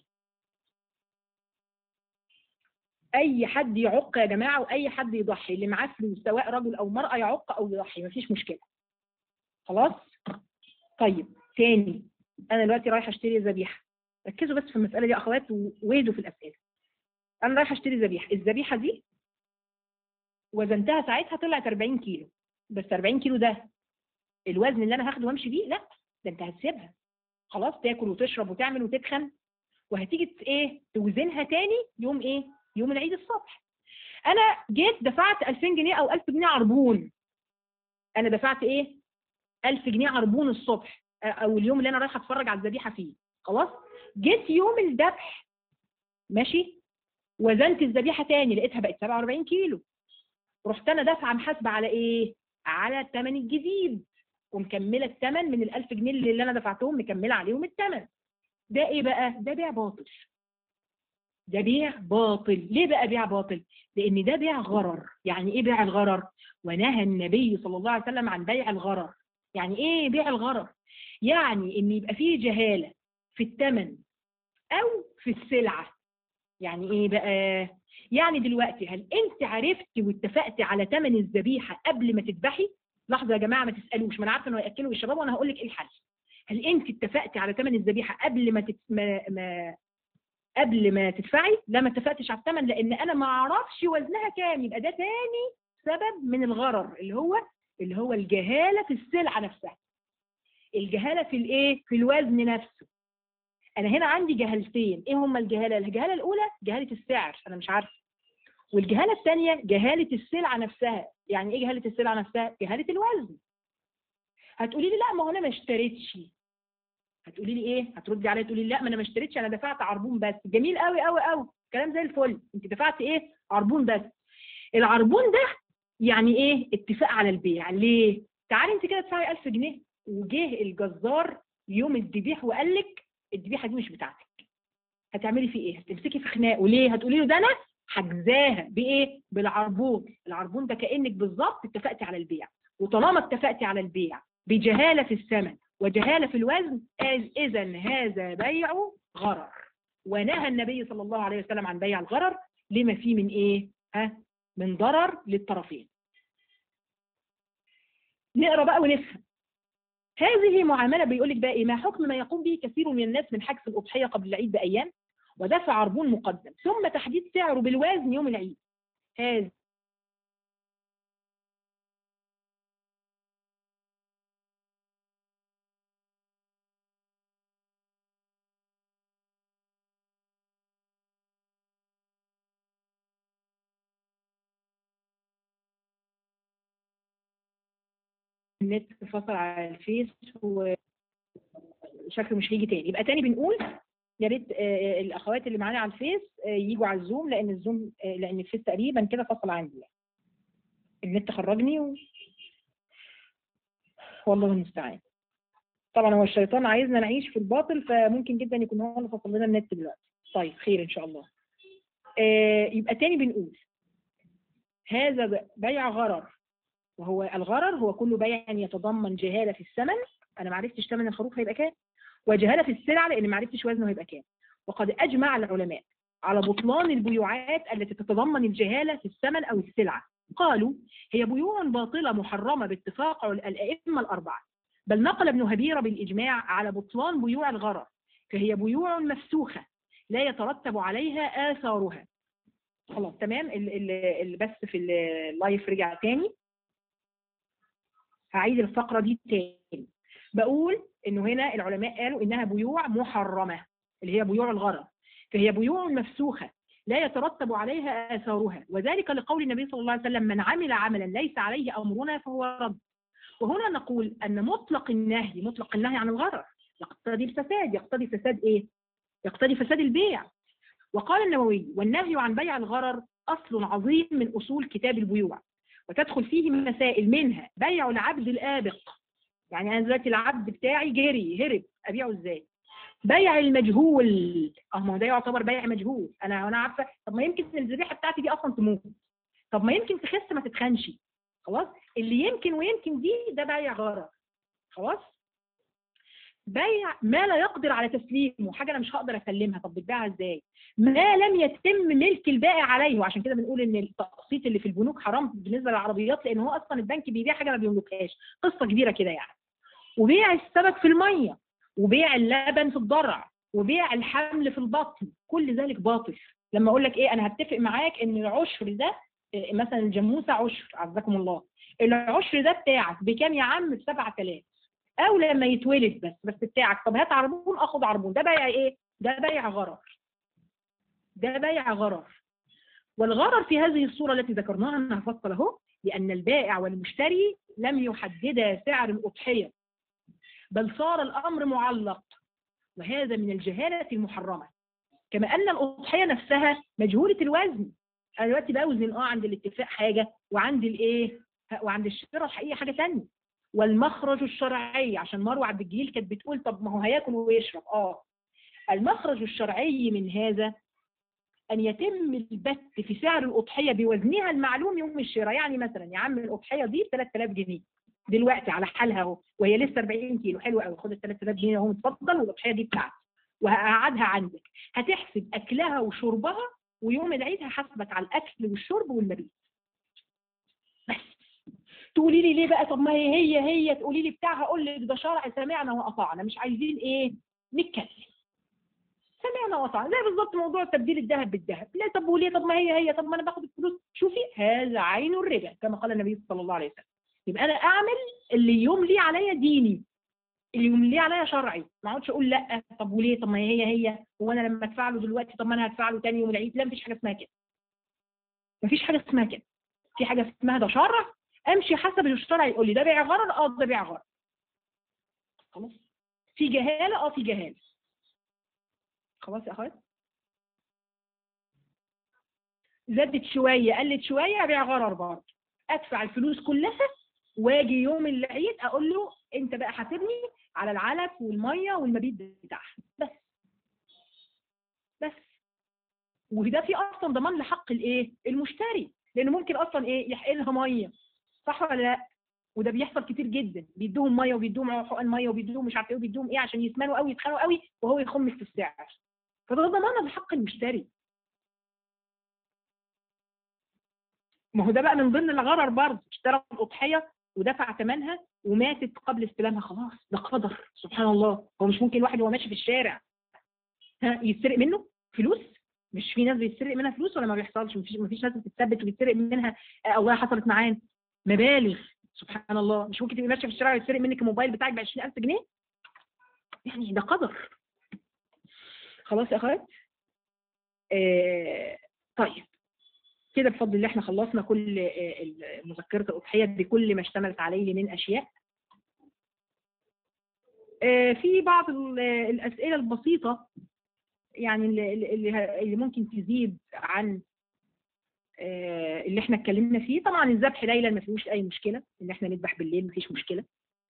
اي حد يعق يا جماعه واي حد يضحي اللي معاه فلوس سواء رجل او مراه يعق او يضحي مفيش مشكله خلاص طيب تاني انا دلوقتي رايحه اشتري ذبيحه ركزوا بس في المساله دي يا اخوات وويدوا في الاسئله انا رايحه اشتري ذبيحه الذبيحه دي وزنتها ساعتها طلعت 40 كيلو بس 40 كيلو ده الوزن اللي انا هاخده وامشي بيه لا ده انت هتسيبها خلاص تاكل وتشرب وتعمل وتتخن وهتيجي ت- ايه توزنها تاني يوم ايه يوم العيد الصبح انا جيت دفعت 2000 جنيه او 1000 جنيه عربون انا دفعت ايه 1000 جنيه عربون الصبح او اليوم اللي انا رايحه اتفرج على الذبيحه فيه خلاص جيت يوم الذبح ماشي وزنت الذبيحه تاني لقيتها بقت 47 كيلو رحت انا دافعه محاسبه على ايه على الثمن الجديد ومكمله الثمن من ال 1000 جنيه اللي انا دفعتهم مكمله عليهم الثمن ده ايه بقى ده بيع باطل ده بيع باطل ليه بقى بيع باطل لان ده بيع غرر يعني ايه بيع الغرر ونهى النبي صلى الله عليه وسلم عن بيع الغرر يعني ايه بيع الغرر يعني ان يبقى فيه جهاله في الثمن او في السلعه يعني ايه بقى يعني دلوقتي هل انت عرفتي واتفقتي على ثمن الذبيحه قبل ما تذبحي لحظه يا جماعه ما تسالوش ما انا عارفه انه هياكلوا الشباب وانا هقول لك ايه الحل هل انت اتفقتي على ثمن الذبيحه قبل ما, تت... ما... ما قبل ما تدفعي لا ما اتفقتش على الثمن لان انا ما اعرفش وزنها كام يبقى ده تاني سبب من الغرر اللي هو اللي هو الجهاله في السلعه نفسها الجهاله في الايه في الوزن نفسه انا هنا عندي جهالتين ايه هما الجهاله الجهاله الاولى جهاله السعر انا مش عارفه والجهاله الثانيه جهاله السلعه نفسها يعني ايه جهاله السلعه نفسها جهاله الوزن هتقولي لي لا ما هو انا ما اشتريتش هتقولي لي ايه هتردي عليا تقولي لي لا ما انا ما اشتريتش انا دفعت عربون بس جميل قوي قوي قوي كلام زي الفل انت دفعت ايه عربون بس العربون ده يعني ايه اتفاق على البيع ليه تعالي انت كده تدفعي 1000 جنيه وجه الجزار يوم الذبيح وقال لك الذبيحه دي مش بتاعتك هتعملي فيه ايه هتمسكي في خناق وليه هتقولي له ده انا حجزاها بايه بالعربون العربون ده كانك بالظبط اتفقتي على البيع وطالما اتفقتي على البيع بجهاله في الثمن وجهاله في الوزن اذا هذا بيع غرر ونهى النبي صلى الله عليه وسلم عن بيع الغرر لما فيه من ايه ها من ضرر للطرفين نقرا بقى ونفهم هذه معامله بيقول لك بقى ايه ما حكم ما يقوم به كثير من الناس من حجز الاضحيه قبل العيد بايام ودفع عربون مقدم ثم تحديد سعره بالوزن يوم العيد هذا النت فصل على الفيس وشكله مش هيجي تاني يبقى تاني بنقول يا ريت الاخوات اللي معانا على الفيس يجوا على الزوم لان الزوم لان الفيس تقريبا كده فصل عندي يعني. النت خرجني و... والله المستعان طبعا هو الشيطان عايزنا نعيش في الباطل فممكن جدا يكون هو اللي فصل لنا النت دلوقتي طيب خير ان شاء الله آه يبقى تاني بنقول هذا بيع غرر وهو الغرر هو كل بيع يتضمن جهاله في الثمن انا ما عرفتش ثمن الخروف هيبقى كام وجهاله في السلع لان ما عرفتش وزنه هيبقى كام وقد اجمع العلماء على بطلان البيوعات التي تتضمن الجهاله في الثمن او السلعه قالوا هي بيوع باطله محرمه باتفاق الائمه الاربعه بل نقل ابن هبيره بالاجماع على بطلان بيوع الغرر فهي بيوع مفسوخه لا يترتب عليها اثارها خلاص تمام اللي بس في اللايف رجع تاني هعيد الفقرة دي تاني بقول انه هنا العلماء قالوا انها بيوع محرمة اللي هي بيوع الغرض فهي بيوع مفسوخة لا يترتب عليها آثارها وذلك لقول النبي صلى الله عليه وسلم من عمل عملا ليس عليه أمرنا فهو رد وهنا نقول أن مطلق النهي مطلق النهي عن الغرر يقتضي الفساد يقتضي فساد إيه؟ يقتضي فساد البيع وقال النووي والنهي عن بيع الغرر أصل عظيم من أصول كتاب البيوع وتدخل فيه مسائل منها بيع العبد الآبق يعني أنا دلوقتي العبد بتاعي جري هرب أبيعه إزاي بيع المجهول اه ما هو ده يعتبر بيع مجهول انا انا عارفه طب ما يمكن الذبيحه بتاعتي دي اصلا تموت طب ما يمكن تخس ما تتخنش خلاص اللي يمكن ويمكن دي ده بيع غرض خلاص بيع ما لا يقدر على تسليمه حاجه انا مش هقدر اسلمها طب بتبيعها ازاي ما لم يتم ملك البائع عليه وعشان كده بنقول ان التقسيط اللي في البنوك حرام بالنسبه للعربيات لان هو اصلا البنك بيبيع حاجه ما بيملكهاش قصه كبيره كده يعني وبيع السمك في الميه وبيع اللبن في الضرع وبيع الحمل في البطن كل ذلك باطل لما اقول لك ايه انا هتفق معاك ان العشر ده مثلا الجاموسه عشر عزكم الله العشر ده بتاعك بكام يا عم ب 7000 او لما يتولد بس بس بتاعك طب هات عربون اخد عربون ده بيع ايه ده بيع غرر ده بيع غرر والغرر في هذه الصورة التي ذكرناها أنها فصل أهو لأن البائع والمشتري لم يحددا سعر الأضحية بل صار الأمر معلق وهذا من الجهالة المحرمة كما أن الأضحية نفسها مجهولة الوزن أنا دلوقتي بوزن أه عند الاتفاق حاجة وعند الإيه وعند الشراء الحقيقة حاجة ثانيه والمخرج الشرعي عشان مروه عبد الجليل كانت بتقول طب ما هو هياكل ويشرب اه المخرج الشرعي من هذا أن يتم البت في سعر الأضحية بوزنها المعلوم يوم الشراء يعني مثلا يا عم الأضحية دي ب 3000 جنيه دلوقتي على حالها اهو وهي لسه 40 كيلو حلو قوي خد ال 3000 جنيه اهو اتفضل والأضحية دي بتاعتي وهقعدها عندك هتحسب أكلها وشربها ويوم العيد هحاسبك على الأكل والشرب والمبيت بس تقولي لي ليه بقى طب ما هي هي هي تقولي لي بتاعها اقول لك ده شرع سمعنا وأطعنا مش عايزين ايه نتكلم سمعنا وطعنا زي بالظبط موضوع تبديل الذهب بالذهب لا طب وليه طب ما هي هي طب ما انا باخد الفلوس شوفي هذا عين الربا كما قال النبي صلى الله عليه وسلم يبقى انا اعمل اللي يملي عليا ديني اللي يملي عليا شرعي ما اقعدش اقول لا طب وليه طب ما هي هي هو انا لما ادفع له دلوقتي طب ما انا هدفع له تاني يوم العيد لا مفيش حاجه اسمها كده مفيش حاجه اسمها كده في حاجه اسمها ده شرع امشي حسب الشرع يقول لي ده بيع غرر اه ده بيع غرر خلاص في جهاله اه في جهاله خلاص يا اخوات زادت شويه قلت شويه ابيع غرر برضه ادفع الفلوس كلها واجي يوم العيد اقول له انت بقى حاسبني على العلف والميه والمبيت بتاعها بس بس وده في اصلا ضمان لحق الايه المشتري لانه ممكن اصلا ايه يحقنها ميه صح ولا لا وده بيحصل كتير جدا بيدوهم ميه وبيدوهم حقن ميه وبيدوهم مش عارف ايه وبيدوهم ايه عشان يسمنوا قوي يتخانقوا قوي وهو يخمس في السعر فده ضمان لحق المشتري ما هو ده بقى من ضمن الغرر برضه اشترى الاضحيه ودفع ثمنها وماتت قبل استلامها خلاص ده قدر سبحان الله هو مش ممكن واحد وهو ماشي في الشارع ها يتسرق منه فلوس مش في ناس بيتسرق منها فلوس ولا ما بيحصلش مفيش مفيش ناس بتتثبت وبيتسرق منها آه والله حصلت معانا مبالغ سبحان الله مش ممكن تبقي ماشيه في الشارع ويتسرق منك الموبايل بتاعك ب 20000 جنيه يعني ده قدر خلاص يا اخوات آه طيب كده بفضل الله احنا خلصنا كل آه مذكره الاضحيه بكل ما اشتملت عليه من اشياء آه في بعض الاسئله البسيطه يعني اللي, اللي ممكن تزيد عن اللي احنا اتكلمنا فيه طبعا الذبح ليلا ما فيهوش اي مشكله ان احنا نذبح بالليل ما فيش مشكله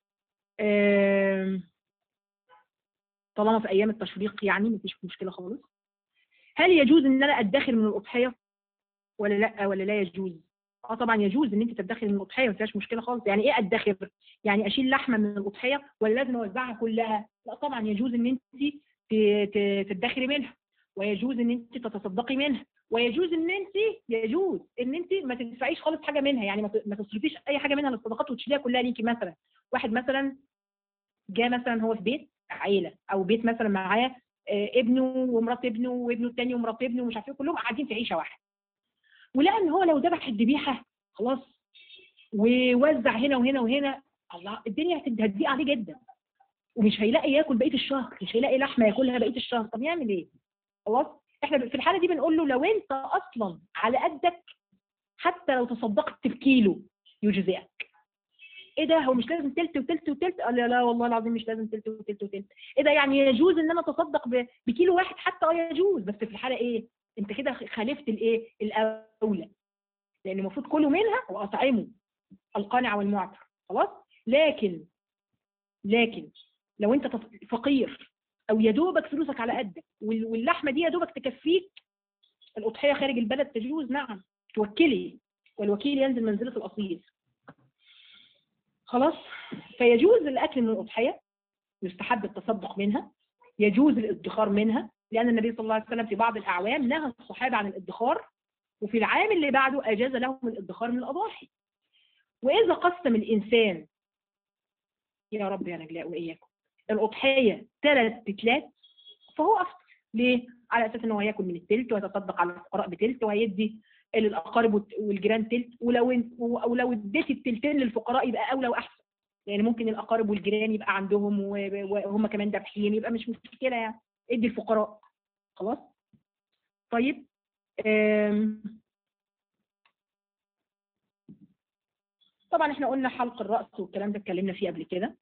طالما في ايام التشريق يعني ما فيش مشكله خالص هل يجوز ان انا ادخر من الاضحيه ولا لا ولا لا يجوز اه طبعا يجوز ان انت تدخري من الاضحيه ما فيهاش مشكله خالص يعني ايه ادخر يعني اشيل لحمه من الاضحيه ولا لازم اوزعها كلها لا طبعا يجوز ان انت تدخري منها ويجوز ان انت تتصدقي منها ويجوز ان انت يجوز ان انت ما تدفعيش خالص حاجه منها يعني ما تصرفيش اي حاجه منها للصدقات وتشيليها كلها ليكي مثلا واحد مثلا جاء مثلا هو في بيت عيله او بيت مثلا معاه ابنه ومرات ابنه وابنه الثاني ومرات ابنه ومش عارف ايه كلهم قاعدين في عيشه واحده ولقى ان هو لو ذبح الذبيحه خلاص ووزع هنا وهنا وهنا الله الدنيا هتضيق عليه جدا ومش هيلاقي ياكل بقيه الشهر مش هيلاقي لحمه ياكلها بقيه الشهر طب يعمل ايه خلاص احنا في الحاله دي بنقول له لو انت اصلا على قدك حتى لو تصدقت بكيلو يجزئك ايه ده هو مش لازم تلت وتلت وتلت قال لا, لا والله العظيم مش لازم تلت وتلت وتلت ايه ده يعني يجوز ان انا اتصدق بكيلو واحد حتى اه يجوز بس في الحاله ايه انت كده خالفت الايه الاولى لان المفروض كلوا منها واطعموا القانع والمعتر خلاص لكن لكن لو انت فقير او يا دوبك فلوسك على قدك واللحمه دي يا دوبك تكفيك الاضحيه خارج البلد تجوز نعم توكلي والوكيل ينزل منزله الاصيل خلاص فيجوز الاكل من الاضحيه يستحب التصدق منها يجوز الادخار منها لان النبي صلى الله عليه وسلم في بعض الاعوام نهى الصحابه عن الادخار وفي العام اللي بعده اجاز لهم الادخار من الاضاحي واذا قسم الانسان يا رب يا نجلاء واياكم الاضحيه ثلاث تلات فهو افضل ليه؟ على اساس ان هو هياكل من التلت ويتصدق على الفقراء بتلت وهيدي للاقارب والجيران تلت ولو او لو اديتي التلتين للفقراء يبقى اولى واحسن لان ممكن الاقارب والجيران يبقى عندهم وهم كمان ذابحين يبقى مش مشكله يعني ادي الفقراء خلاص طيب طبعا احنا قلنا حلق الرأس والكلام ده اتكلمنا فيه قبل كده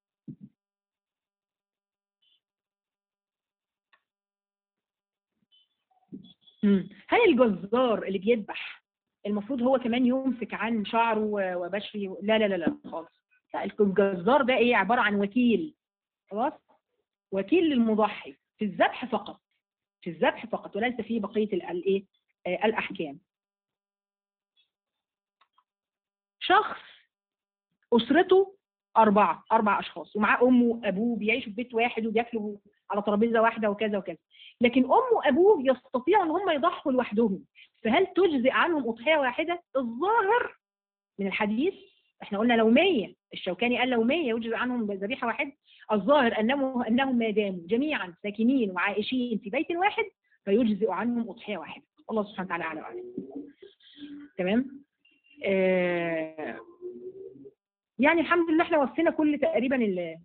مم. هل الجزار اللي بيذبح المفروض هو كمان يمسك عن شعره و- وبشره لا لا لا لا خالص لا الجزار ده ايه عبارة عن وكيل خلاص وكيل للمضحي في الذبح فقط في الذبح فقط وليس في بقية ال- الايه آه، الأحكام شخص أسرته أربعة أربع أشخاص ومعاه أمه وأبوه بيعيشوا في بيت واحد وبياكلوا على ترابيزة واحدة وكذا وكذا لكن أمه وأبوه يستطيعوا إن هم يضحوا لوحدهم فهل تجزئ عنهم أضحية واحدة؟ الظاهر من الحديث احنا قلنا لو 100 الشوكاني قال لو 100 يجزئ عنهم ذبيحة واحدة الظاهر أنه أنهم ما داموا جميعا ساكنين وعائشين في بيت واحد فيجزئ عنهم أضحية واحدة الله سبحانه وتعالى أعلى وأعلم تمام آه يعني الحمد لله احنا وفينا كل تقريبا ال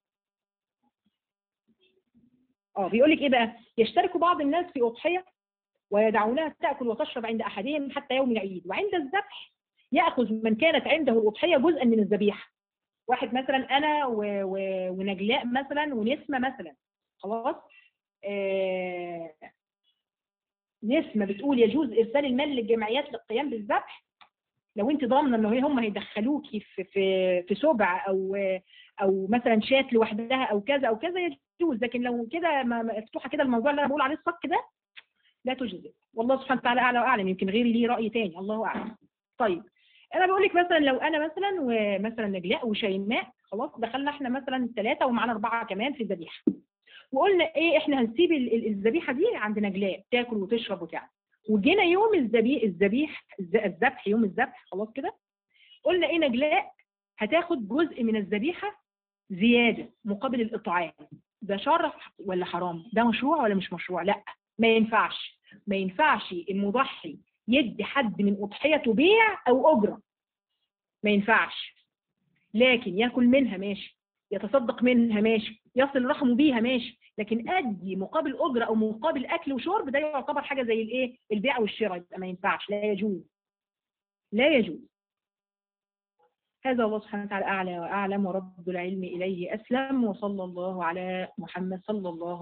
اه بيقول لك ايه بقى يشترك بعض الناس في اضحيه ويدعونها تاكل وتشرب عند احدهم حتى يوم العيد وعند الذبح ياخذ من كانت عنده الاضحيه جزءا من الذبيحه واحد مثلا انا و... و... ونجلاء مثلا ونسمه مثلا خلاص آه... نسمه بتقول يجوز ارسال المال للجمعيات للقيام بالذبح لو انت ضامنه ان هم هيدخلوكي في في في سبع او او مثلا شات لوحدها او كذا او كذا يجوز لكن لو كده ما- مفتوحه كده الموضوع اللي انا بقول عليه الصك ده لا تجزئ والله سبحانه وتعالى اعلى واعلم يمكن غيري ليه راي تاني الله اعلم طيب انا بقول لك مثلا لو انا مثلا ومثلا نجلاء وشيماء خلاص دخلنا احنا مثلا ثلاثه ومعانا اربعه كمان في الذبيحه وقلنا ايه احنا هنسيب ال- ال- الذبيحه دي عند نجلاء تاكل وتشرب وتعمل وجينا يوم الذبيح الذبيح الذ- الذبح يوم الذبح خلاص كده قلنا ايه نجلاء هتاخد جزء من الذبيحه زياده مقابل الاطعام ده شرع ولا حرام ده مشروع ولا مش مشروع لا ما ينفعش ما ينفعش المضحي يدي حد من اضحيته بيع او اجره ما ينفعش لكن ياكل منها ماشي يتصدق منها ماشي يصل رحمه بيها ماشي لكن ادي مقابل اجره او مقابل اكل وشرب ده يعتبر حاجه زي الايه البيع والشراء يبقى ما ينفعش لا يجوز لا يجوز هذا الله سبحانه وتعالى اعلى واعلم ورب العلم اليه اسلم وصلى الله على محمد صلى الله